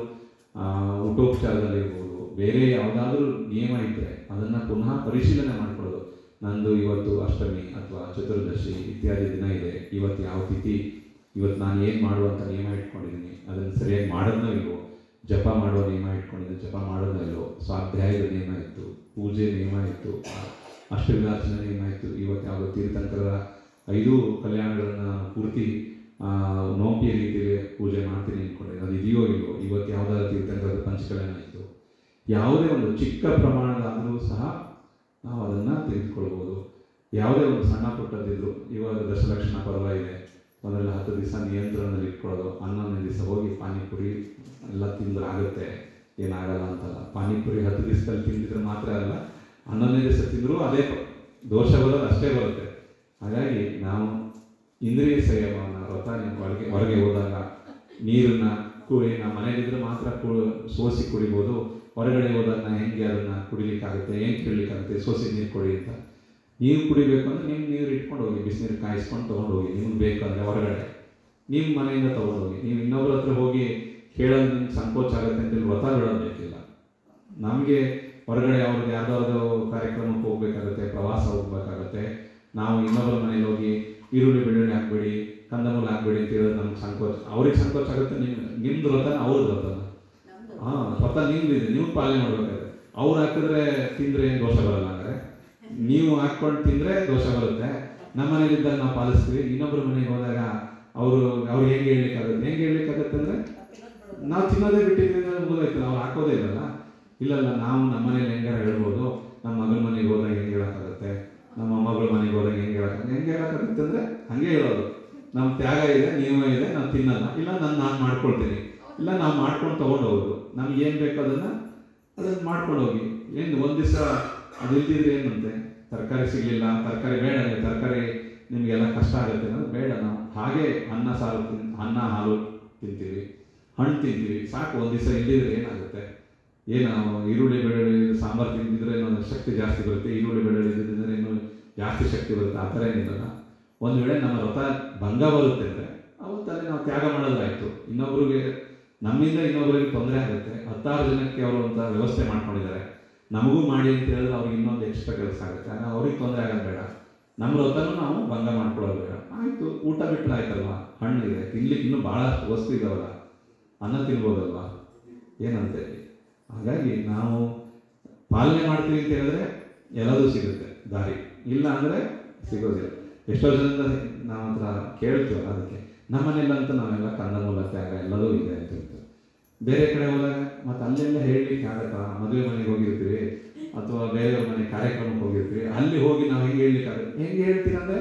ಊಟೋಪಚಾರದಲ್ಲಿ ಇರ್ಬೋದು ಬೇರೆ ಯಾವುದಾದ್ರೂ ನಿಯಮ ಇದ್ದರೆ ಅದನ್ನು ಪುನಃ ಪರಿಶೀಲನೆ ಮಾಡ್ಕೊಳ್ಳೋದು ನಂದು ಇವತ್ತು ಅಷ್ಟಮಿ ಅಥವಾ ಚತುರ್ದಶಿ ಇತ್ಯಾದಿ ದಿನ ಇದೆ ಇವತ್ತು ಯಾವ ತಿಥಿ ಇವತ್ತು ನಾನು ಏನು ಮಾಡುವಂಥ ನಿಯಮ ಇಟ್ಕೊಂಡಿದ್ದೀನಿ ಅದನ್ನು ಸರಿಯಾಗಿ ಮಾಡೋದನ್ನೋ ಇಲ್ವೋ ಜಪ ಮಾಡುವ ನಿಯಮ ಇಟ್ಕೊಂಡಿದ್ದೀನಿ ಜಪ ಮಾಡೋದನ್ನೋ ಇಲ್ವೋ ಸ್ವಾಧ್ಯಾಯದ ನಿಯಮ ಇತ್ತು ಪೂಜೆ ನಿಯಮ ಇತ್ತು ಅಷ್ಟವಿಧಾರ್ಚನೆ ನಿಯಮ ಇತ್ತು ಇವತ್ತು ಯಾವುದೋ ತೀರ್ಥಂಕರ ಐದು ಕಲ್ಯಾಣಗಳನ್ನು ನಾನು ಪೂರ್ತಿ ಆ, ನೌಕಿ ರೀತಿಯಲ್ಲಿ ಪೂಜೆ ಮಾಡ್ತೀನಿ ಅಂದ್ಕೊಂಡಿದ್ದೀನಿ ಅದು ಇದೆಯೋ ಇಲ್ವೋ ಇವತ್ತು ಯಾವುದಾದ್ರು ತೀರ್ಥಂಕರದ ಪಂಚಕಲ್ಯಾಣ ಇತ್ತು ಯಾವುದೇ ಒಂದು ಚಿಕ್ಕ ಪ್ರಮಾಣದಾದರೂ ಸಹ ನಾವು ಅದನ್ನು ತೆಗೆದುಕೊಳ್ಬೋದು ಯಾವುದೇ ಒಂದು ಸಣ್ಣ ಪುಟ್ಟದಿದ್ರು ಇವಾಗ ದಶಲಕ್ಷಣ ಪರ್ವ ಇದೆ ಮೊದಲ ಹತ್ತು ದಿವಸ ನಿಯಂತ್ರಣದಲ್ಲಿ ಇಟ್ಕೊಳ್ಳೋದು ಹನ್ನೊಂದನೇ ದಿವಸ ಹೋಗಿ ಪಾನಿಪುರಿ ಎಲ್ಲ ತಿಂದ್ರೆ ಆಗುತ್ತೆ ಏನಾಗಲ್ಲ ಅಂತಲ್ಲ ಪಾನಿಪುರಿ ಹತ್ತು ದಿವಸದಲ್ಲಿ ತಿಂದಿದ್ರೆ ಮಾತ್ರ ಅಲ್ಲ ಹನ್ನೊಂದನೇ ದಿವಸ ತಿಂದರೂ ಅದೇ ಪ- ದೋಷ ಬರೋದು ಅಷ್ಟೇ ಬರುತ್ತೆ ಹಾಗಾಗಿ ನಾವು ಇಂದ್ರಿಯ ಸಂಯಮವನ್ನು ವ್ರತ ನಿಮ್ಮ ಹೊರಗೆ ಹೊರಗೆ ಹೋದಾಗ ನೀರನ್ನ ಕುಡಿ ನಮ್ಮ ಮನೇಲಿದ್ರೆ ಮಾತ್ರ ಕು ಸೋಸಿ ಕುಡಿಬೋದು ಹೊರಗಡೆ ಹೋದಾಗ ನಾ ಹೆಂಗೆ ಅದನ್ನು ಕುಡಿಲಿಕ್ಕಾಗುತ್ತೆ ಹೆಂಗೆ ಕೇಳಲಿಕ್ಕಾಗುತ್ತೆ ಸೋಸಿ ನೀರು ಕುಡಿ ಅಂತ ನೀರು ಕುಡಿಬೇಕು ಅಂದರೆ ನಿಮ್ಮ ನೀರು ಇಟ್ಕೊಂಡು ಹೋಗಿ ಬಿಸಿನೀರು ಕಾಯಿಸ್ಕೊಂಡು ತೊಗೊಂಡು ಹೋಗಿ ನಿಮ್ಗೆ ಬೇಕು ಅಂದರೆ ಹೊರಗಡೆ ನಿಮ್ಮ ಮನೆಯಿಂದ ತೊಗೊಂಡು ಹೋಗಿ ನೀವು ಇನ್ನೊಬ್ಬರ ಹತ್ರ ಹೋಗಿ ಕೇಳೋದು ನಿಮ್ಗೆ ಸಂಕೋಚ ಆಗುತ್ತೆ ಅಂತೇಳಿ ವ್ರತ ಬಿಡೋದು ಬೇಕಿಲ್ಲ ನಮಗೆ ಹೊರಗಡೆ ಅವ್ರಿಗೆ ಯಾವ್ದಾದ್ರು ಕಾರ್ಯಕ್ರಮಕ್ಕೆ ಹೋಗ್ಬೇಕಾಗುತ್ತೆ ಪ್ರವಾಸ ಹೋಗ್ಬೇಕಾಗುತ್ತೆ ನಾವು ಇನ್ನೊಬ್ಬರ ಮನೇಲಿ ಹೋಗಿ ಈರುಳ್ಳಿ ಬೆಳ್ಳುಳ್ಳಿ ಹಾಕ್ಬೇಡಿ ಕಂದಮೂಲ ಹಾಕ್ಬೇಡಿ ಅಂತ ಹೇಳೋದು ನಮ್ಗೆ ಸಂಕೋಚ ಅವ್ರಿಗೆ ಸಂಕೋಚ ಆಗುತ್ತೆ ನಿಮ್ ನಿಮ್ದು ವ್ರತನ ಅವ್ರದ್ದು ವ್ರತನ ನಮ್ದು ಹಾಂ ವ್ರತ ನಿಮ್ದಿದೆ ನೀವು ಪಾಲನೆ ಮಾಡ್ಬೇಕಾಗುತ್ತೆ ಅವ್ರು ಹಾಕಿದ್ರೆ ತಿಂದ್ರೆ ಏನು ದೋಷ ಬರಲ್ಲ ಅಂದರೆ ನೀವು ಹಾಕ್ಕೊಂಡು ತಿಂದರೆ ದೋಷ ಬರುತ್ತೆ ನಮ್ಮ ಮನೇಲಿದ್ದಾಗ ನಾವು ಪಾಲಿಸ್ತೀವಿ ಇನ್ನೊಬ್ಬರ ಮನೆಗೆ ಹೋದಾಗ ಅವರು ಅವ್ರು ಹೆಂಗೆ ಹೇಳ್ಲಿಕ್ಕಾಗುತ್ತೆ ಹೆಂಗೆ ಹೇಳ್ಲಿಕ್ಕಾಗುತ್ತೆ ಅಂದರೆ ತಪ್ಪಿರೋದು ಬಿಡೋದು. ನಾವು ತಿನ್ನೋದೇ ಬಿಟ್ಟಿದ್ರಿಂದ ಮುಗಿದೋಯ್ತು ನಾವು ಹಾಕೋದೇ ಇಲ್ಲಲ್ಲ ಇಲ್ಲಲ್ಲ ನಾವು ನಮ್ಮ ಮನೇಲಿ ಹೆಂಗಾರ ಹೇಳ್ಬೋದು ನಮ್ಮ ಮಗನ ಮನೆಗೆ ಹೋದಾಗ ಹೆಂಗೆ ಹೇಳೋಕ್ಕಾಗುತ್ತೆ ನಮ್ಮ ಮಗಳ ಮನೆಗೆ ಹೋದಾಗ ಹೆಂಗೆ ಹೇಳಕ್ಕೆ ಹೆಂಗೆ ಹೇಳೋಕ್ಕಾಗುತ್ತೆ ಅಂದರೆ ಹಂಗೆ ಹೇಳೋದು ನಮ್ಮ ತ್ಯಾಗ ಇದೆ ನಿಯಮ ಇದೆ ನಾವು ತಿನ್ನಲ್ಲ ಇಲ್ಲ ನಾನು ನಾನು ಮಾಡ್ಕೊಳ್ತೀನಿ ಇಲ್ಲ ನಾವು ಮಾಡ್ಕೊಂಡು ತೊಗೊಂಡು ಹೋಗೋದು ನಮ್ಗೆ ಏನು ಬೇಕು ಅದನ್ನು ಅದನ್ನು ಮಾಡ್ಕೊಂಡು ಹೋಗಿ ಏನು ಒಂದು ದಿವಸ ಅದು ಇಲ್ದಿದ್ರೆ ಏನಂತೆ ತರಕಾರಿ ಸಿಗಲಿಲ್ಲ ತರಕಾರಿ ಬೇಡ ನೀವು ತರಕಾರಿ ನಿಮಗೆಲ್ಲ ಕಷ್ಟ ಆಗುತ್ತೆ ಅನ್ನೋದು ಬೇಡ ನಾವು ಹಾಗೆ ಅನ್ನ ಸಾರು ತಿನ್ ಅನ್ನ ಹಾಲು ತಿಂತೀವಿ ಹಣ್ಣು ತಿಂತೀವಿ ಸಾಕು ಒಂದು ದಿವಸ ಇಲ್ಲಿದ್ರೆ ಏನಾಗುತ್ತೆ ಏನು ಈರುಳ್ಳಿ ಬೆಳ್ಳುಳ್ಳಿ ಸಾಂಬಾರು ತಿಂದಿದ್ರೆ ಇನ್ನೊಂದು ಶಕ್ತಿ ಜಾಸ್ತಿ ಬರುತ್ತೆ ಈರುಳ್ಳಿ ಬೆಳ್ಳುಳ್ಳಿ ತಿಂದಿದ್ರೆ ಇನ್ನೂ ಜಾಸ್ತಿ ಶಕ್ತಿ ಬರುತ್ತೆ ಆ ಥರ ಏನಿರಲ್ಲ ಒಂದು ವೇಳೆ ನಮ್ಮ ವ್ರತ ಭಂಗ ಬರುತ್ತೆ ಅಂದರೆ ಅವತ್ತಲ್ಲಿ ನಾವು ತ್ಯಾಗ ಮಾಡೋದಾಯಿತು ಇನ್ನೊಬ್ರಿಗೆ ನಮ್ಮಿಂದ ಇನ್ನೊಬ್ಬರಿಗೆ ತೊಂದರೆ ಆಗುತ್ತೆ ಹತ್ತಾರು ಜನಕ್ಕೆ ಅವರು ಅಂತ ವ್ಯವಸ್ಥೆ ಮಾಡ್ಕೊಂಡಿದ್ದಾರೆ ನಮಗೂ ಮಾಡಿ ಅಂತ ಹೇಳಿದ್ರೆ ಅವ್ರಿಗೆ ಇನ್ನೊಂದು ಎಕ್ಸ್ಟ್ರಾ ಕೆಲಸ ಆಗುತ್ತೆ ಆಗ ಅವ್ರಿಗೆ ತೊಂದರೆ ಆಗೋದು ಬೇಡ ನಮ್ಮ ವ್ರತನೂ ನಾವು ಭಂಗ ಮಾಡ್ಕೊಳ್ಳೋದು ಬೇಡ ಆಯಿತು ಊಟ ಬಿಟ್ಟರೆ ಆಯ್ತಲ್ವಾ ಹಣ್ಣಿದೆ ತಿನ್ಲಿಕ್ಕೆ ಇನ್ನೂ ಭಾಳಷ್ಟು ವಸ್ತು ಇದಾವಲ್ಲ ಅನ್ನ ತಿನ್ಬೋದಲ್ವಾ ಏನಂತೆ ಹಾಗಾಗಿ ನಾವು ಪಾಲನೆ ಮಾಡ್ತೀವಿ ಅಂತ ಹೇಳಿದ್ರೆ ಎಲ್ಲದೂ ಸಿಗುತ್ತೆ ದಾರಿ ಇಲ್ಲ ಅಂದರೆ ಸಿಗೋದಿಲ್ಲ ಎಷ್ಟೋ ಜನದ ನಾವು ಹತ್ರ ಕೇಳ್ತೀವಲ್ಲ ಅದಕ್ಕೆ ನಮ್ಮನೇಲಂತೂ ನಾವೆಲ್ಲ ಕಂದಮೂಲ ತ್ಯಾಗ ಎಲ್ಲದೂ ಇದೆ ಅಂತ ಹೇಳ್ತೀವಿ ಬೇರೆ ಕಡೆ ಹೋದಾಗ ಮತ್ತೆ ಅಲ್ಲೆಲ್ಲ ಹೇಳಲಿಕ್ಕೆ ಆಗತ್ತಾ ಮದುವೆ ಮನೆಗೆ ಹೋಗಿರ್ತೀವಿ ಅಥವಾ ಬೇರೆಯವ್ರ ಮನೆ ಕಾರ್ಯಕ್ರಮಕ್ಕೆ ಹೋಗಿರ್ತೀವಿ ಅಲ್ಲಿ ಹೋಗಿ ನಾವು ಹೆಂಗೆ ಹೇಳಲಿಕ್ಕೆ ಆಗುತ್ತೆ ಹೆಂಗೆ ಹೇಳ್ತೀರ ಅಂದರೆ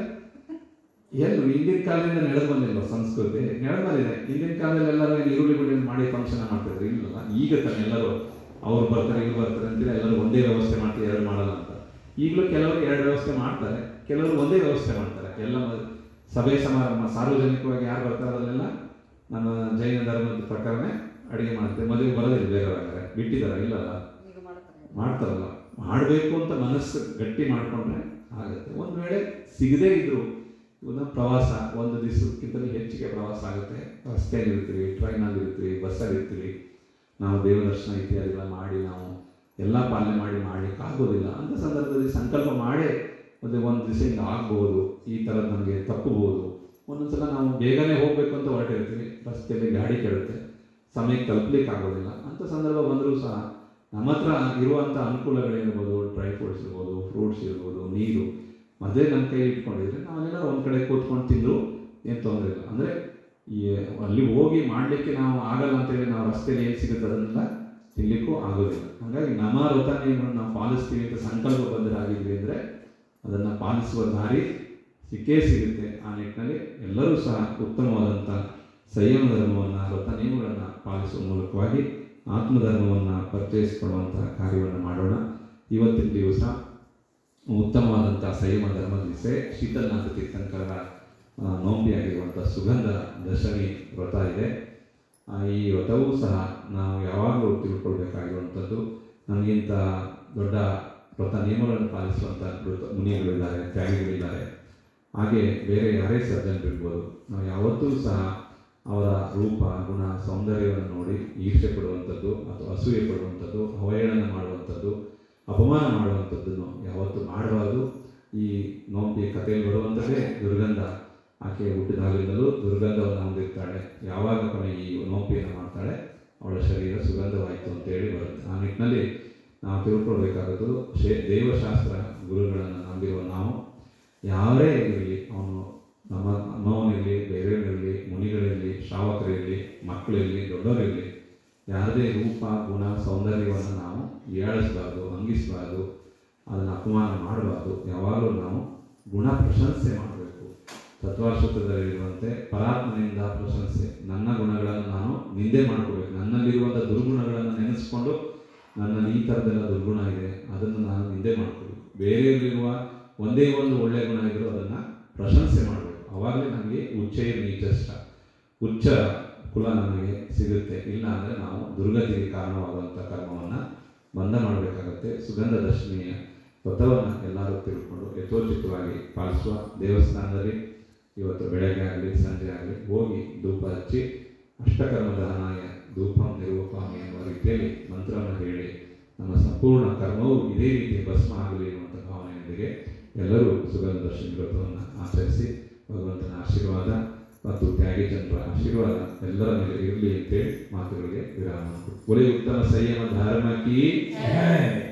ಎಲ್ಲೂ ಹಿಂದಿನ ಕಾಲದಿಂದ ನಡೆದು ಬಂದಿಲ್ವ ಸಂಸ್ಕೃತಿ ನಡೆದು ಬಂದಿದೆ ಹಿಂದಿನ ಕಾಲದಲ್ಲಿ ಎಲ್ಲರೂ ಇಲ್ಲಿ ಈರುಳ್ಳಿ ಬಿಡಿ ಮಾಡಿ ಫಂಕ್ಷನ್ ಮಾಡ್ತಿದ್ರು ಇಲ್ಲಲ್ಲ ಈಗ ತಾನೆ ಎಲ್ಲರೂ ಅವ್ರು ಬರ್ತಾರೆ ಇವ್ರು ಬರ್ತಾರೆ ಅಂತೇಳಿ ಎಲ್ಲರೂ ಒಂದೇ ವ್ಯವಸ್ಥೆ ಮಾಡ್ತಾರೆ ಎರಡು ಮಾಡಲ್ಲ ಅಂತ ಈಗಲೂ ಕೆಲವರು ಎರಡು ವ್ಯವಸ್ಥೆ ಮಾಡ್ತಾರೆ ಕೆಲವರು ಒಂದೇ ವ್ಯವಸ್ಥೆ ಮಾಡ್ತಾರೆ ಎಲ್ಲ ಮ- ಸಭೆ ಸಮಾರಂಭ ಸಾರ್ವಜನಿಕವಾಗಿ ಯಾರು ಬರ್ತಾರೆ ಅದನ್ನೆಲ್ಲ ನನ್ನ ಜೈನ ಧರ್ಮದ ಪ್ರಕಾರನೇ ಅಡುಗೆ ಮಾಡ್ತಾರೆ ಮದುವೆ ಬರೋದಿಲ್ಲ ಬೇರೆಯವ್ರಾದ್ರೆ ಬಿಟ್ಟಿದ್ದಾರೆ ಇಲ್ಲಲ್ಲ ಈಗ ಮಾಡ್ತಾರೆ ಮಾಡ್ತಾರಲ್ಲ ಮಾಡಬೇಕು ಅಂತ ಮನಸ್ಸು ಗಟ್ಟಿ ಮಾಡಿಕೊಂಡ್ರೆ ಆಗುತ್ತೆ ಒಂದು ವೇಳೆ ಸಿಗದೇ ಇದ್ರು ಇವನ್ನ ಪ್ರವಾಸ ಒಂದು ದಿವಸಕ್ಕಿಂತಲೂ ಹೆಚ್ಚಿಗೆ ಪ್ರವಾಸ ಆಗುತ್ತೆ ರಸ್ತೆಯಲ್ಲಿ ಇರ್ತೀವಿ ಟ್ರೈನಲ್ಲಿ ಇರ್ತೀವಿ ಬಸ್ಸಲ್ಲಿ ಇರ್ತೀವಿ ನಾವು ದೇವದರ್ಶನ ಇತ್ಯಾದಿಗಳ ಮಾಡಿ ನಾವು ಎಲ್ಲ ಪಾಲನೆ ಮಾಡಿ ಮಾಡಲಿಕ್ಕೆ ಆಗೋದಿಲ್ಲ ಅಂತ ಸಂದರ್ಭದಲ್ಲಿ ಸಂಕಲ್ಪ ಮಾಡೇ ಒಂದು ಒಂದು ದಿವಸ ಹಿಂಗೆ ಆಗ್ಬೋದು ಈ ಥರದ್ದು ನಮಗೆ ತಪ್ಪಬಹುದು ಒಂದೊಂದ್ಸಲ ನಾವು ಬೇಗನೆ ಹೋಗಬೇಕು ಅಂತ ಹೊರಟಿರ್ತೀವಿ ರಸ್ತೆಯಲ್ಲಿ ಗಾಡಿ ಕೆಡುತ್ತೆ ಸಮಯಕ್ಕೆ ತಲುಪಲಿಕ್ಕೆ ಆಗೋದಿಲ್ಲ ಅಂಥ ಸಂದರ್ಭ ಬಂದರೂ ಸಹ ನಮ್ಮ ಹತ್ರ ಇರುವಂಥ ಅನುಕೂಲಗಳೇನಿರ್ಬೋದು ಡ್ರೈ ಫ್ರೂಟ್ಸ್ ಇರ್ಬೋದು ಫ್ರೂಟ್ಸ್ ಇರ್ಬೋದು ನೀರು ಮದುವೆ ನಮ್ಮ ಕೈ ಇಟ್ಕೊಂಡಿದ್ರೆ ನಾವೆಲ್ಲ ಒಂದು ಕಡೆ ಕೂತ್ಕೊಂಡು ತಿಂದರೂ ಏನು ತೊಂದರೆ ಇಲ್ಲ ಅಂದರೆ ಈ ಅಲ್ಲಿ ಹೋಗಿ ಮಾಡಲಿಕ್ಕೆ ನಾವು ಆಗಲ್ಲ ಅಂತೇಳಿ ನಾವು ರಸ್ತೆಯಲ್ಲಿ ಏನು ಸಿಗುತ್ತೆ ಅದನ್ನೆಲ್ಲ ತಿನ್ನಲಿಕ್ಕೂ ಆಗೋದಿಲ್ಲ ಹಾಗಾಗಿ ನಮ್ಮ ವ್ರತ ನಿಯಮಗಳನ್ನು ನಾವು ಪಾಲಿಸ್ತೀವಿ ಅಂತ ಸಂಕಲ್ಪ ಬದ್ಧರಾಗಿದ್ವಿ ಅಂದರೆ ಅದನ್ನು ಪಾಲಿಸುವ ದಾರಿ ಸಿಕ್ಕೇ ಸಿಗುತ್ತೆ ಆ ನಿಟ್ಟಿನಲ್ಲಿ ಎಲ್ಲರೂ ಸಹ ಉತ್ತಮವಾದಂಥ ಸಂಯಮ ಧರ್ಮವನ್ನು ವ್ರತ ನಿಯಮಗಳನ್ನು ಪಾಲಿಸುವ ಮೂಲಕವಾಗಿ ಆತ್ಮಧರ್ಮವನ್ನು ಪರಿಚಯಿಸಿಕೊಳ್ಳುವಂತಹ ಕಾರ್ಯವನ್ನು ಮಾಡೋಣ ಇವತ್ತಿನ ದಿವಸ ಉತ್ತಮವಾದಂಥ ಸಂಯಮ ಧರ್ಮ ದಿವಸ ಶೀತಲನಾಥ ತೀರ್ಥಂಕರರ ಆ, ನೋಂಬಿಯಾಗಿರುವಂಥ ಸುಗಂಧ ದಶಮಿ ವ್ರತ ಇದೆ ಆ, ಈ ವ್ರತವೂ ಸಹ ನಾವು ಯಾವಾಗಲೂ ತಿಳ್ಕೊಳ್ಬೇಕಾಗಿರುವಂಥದ್ದು ನಮಗಿಂತ ದೊಡ್ಡ ವ್ರತ ನಿಯಮಗಳನ್ನು ಪಾಲಿಸುವಂಥ ವೃತ ಮುನಿಗಳಿದ್ದಾರೆ ತ್ಯಾಗಿಗಳಿದ್ದಾರೆ ಹಾಗೆ ಬೇರೆ ಯಾರೇ ಸರ್ಜನರಿರ್ಬೋದು ನಾವು ಯಾವತ್ತೂ ಸಹ ಅವರ ರೂಪ ಗುಣ ಸೌಂದರ್ಯವನ್ನು ನೋಡಿ ಈರ್ಷೆ ಪಡುವಂಥದ್ದು ಅಥವಾ ಅಸೂಯೆ ಪಡುವಂಥದ್ದು ಅವಹೇಳನ ಮಾಡುವಂಥದ್ದು ಅಪಮಾನ ಮಾಡುವಂಥದ್ದನ್ನು ಯಾವತ್ತೂ ಮಾಡಬಾರ್ದು ಈ ನೋಂಪಿಯ ಕಥೆಯಲ್ಲಿ ಬರುವಂಥದ್ದೇ ದುರ್ಗಂಧ ಆಕೆ ಹುಟ್ಟಿದಾಗಲಿಂದಲೂ ದುರ್ಗಂಧವನ್ನು ಹೊಂದಿರ್ತಾಳೆ ಯಾವಾಗ ಕೊನೆ ಈ ನೋಂಪಿಯನ್ನು ಮಾಡ್ತಾಳೆ ಅವಳ ಶರೀರ ಸುಗಂಧವಾಯಿತು ಅಂತೇಳಿ ಬರುತ್ತೆ ಆ ನಿಟ್ಟಿನಲ್ಲಿ ನಾವು ತಿಳ್ಕೊಳ್ಬೇಕಾದದ್ದು ಶೇ ದೇವಶಾಸ್ತ್ರ ಗುರುಗಳನ್ನು ನಂಬಿರುವ ನಾವು ಯಾರೇ ಇರಲಿ ಅವನು ನಮ್ಮ ಅಮ್ಮವನಿರಲಿ ಬೇರೆಯವರಿರಲಿ ಮುನಿಗಳಿರಲಿ ಶ್ರಾವಕರಿರಲಿ ಮಕ್ಕಳಿರಲಿ ದೊಡ್ಡವರಿರಲಿ ಯಾವುದೇ ರೂಪ ಗುಣ ಸೌಂದರ್ಯವನ್ನು ನಾವು ಏಳಿಸಬಾರ್ದು ಹಂಗಿಸಬಾರ್ದು ಅದನ್ನು ಅಪಮಾನ ಮಾಡಬಾರ್ದು ಯಾವಾಗಲೂ ನಾವು ಗುಣ ಪ್ರಶಂಸೆ ಮಾಡಬೇಕು ತತ್ವಾಶ್ವತದಲ್ಲಿರುವಂತೆ ಪರಾತ್ಮನಿಂದ ಪ್ರಶಂಸೆ ನನ್ನ ಗುಣಗಳನ್ನು ನಾನು ನಿಂದೆ ಮಾಡ್ಕೋಬೇಕು ನನ್ನಲ್ಲಿರುವಂಥ ದುರ್ಗುಣಗಳನ್ನು ನೆನೆಸ್ಕೊಂಡು ನನ್ನಲ್ಲಿ ಈ ಥರದ್ದೆಲ್ಲ ದುರ್ಗುಣ ಇದೆ ಅದನ್ನು ನಾನು ನಿಂದೆ ಮಾಡ್ಕೊಳ್ಳಿ ಬೇರೆಯಲ್ಲಿರುವ ಒಂದೇ ಒಂದು ಒಳ್ಳೆಯ ಗುಣ ಇದ್ದರೂ ಅದನ್ನು ಪ್ರಶಂಸೆ ಮಾಡಬೇಕು ಆವಾಗಲೇ ನನಗೆ ಉಚ್ಚೇ ನೀಚಷ್ಟ ಉಚ್ಚ ಕುಲ ನಮಗೆ ಸಿಗುತ್ತೆ ಇಲ್ಲ ಅಂದರೆ ನಾವು ದುರ್ಗತಿಗೆ ಕಾರಣವಾಗುವಂಥ ಕರ್ಮವನ್ನು ಬಂಧ ಮಾಡಬೇಕಾಗತ್ತೆ ಸುಗಂಧ ದಶಮಿಯ ವ್ರತವನ್ನು ಎಲ್ಲರೂ ತಿಳ್ಕೊಂಡು ಯಥೋಚಿತವಾಗಿ ಪಾಲಿಸುವ ದೇವಸ್ಥಾನದಲ್ಲಿ ಇವತ್ತು ಬೆಳಗ್ಗೆ ಆಗಲಿ ಸಂಜೆ ಆಗಲಿ ಹೋಗಿ ಧೂಪ ಹಚ್ಚಿ ಅಷ್ಟಕರ್ಮ ದಹನಾಯ ಧೂಪಂ ನಿರೂಪಾಮಿ ಎನ್ನುವ ರೀತಿಯಲ್ಲಿ ಮಂತ್ರವನ್ನು ಹೇಳಿ ನಮ್ಮ ಸಂಪೂರ್ಣ ಕರ್ಮವು ಇದೇ ರೀತಿ ಭಸ್ಮ ಆಗಲಿ ಎನ್ನುವಂಥ ಭಾವನೆಯೊಂದಿಗೆ ಎಲ್ಲರೂ ಸುಗಂಧ ದರ್ಶನ ವ್ರತವನ್ನು ಆಚರಿಸಿ ಭಗವಂತನ ಆಶೀರ್ವಾದ ಮತ್ತು ತ್ಯಾಗಿ ಜನರ ಆಶೀರ್ವಾದ ಎಲ್ಲರ ಮೇಲೆ ಇರಲಿ ಅಂತೇಳಿ ಮಾತುಗಳಿಗೆ ವಿರಾಮ ಕೊಟ್ಟು. ಒಳ್ಳೆಯ ಉತ್ತಮ ಸಂಯಮ ಧರ್ಮಕ್ಕೆ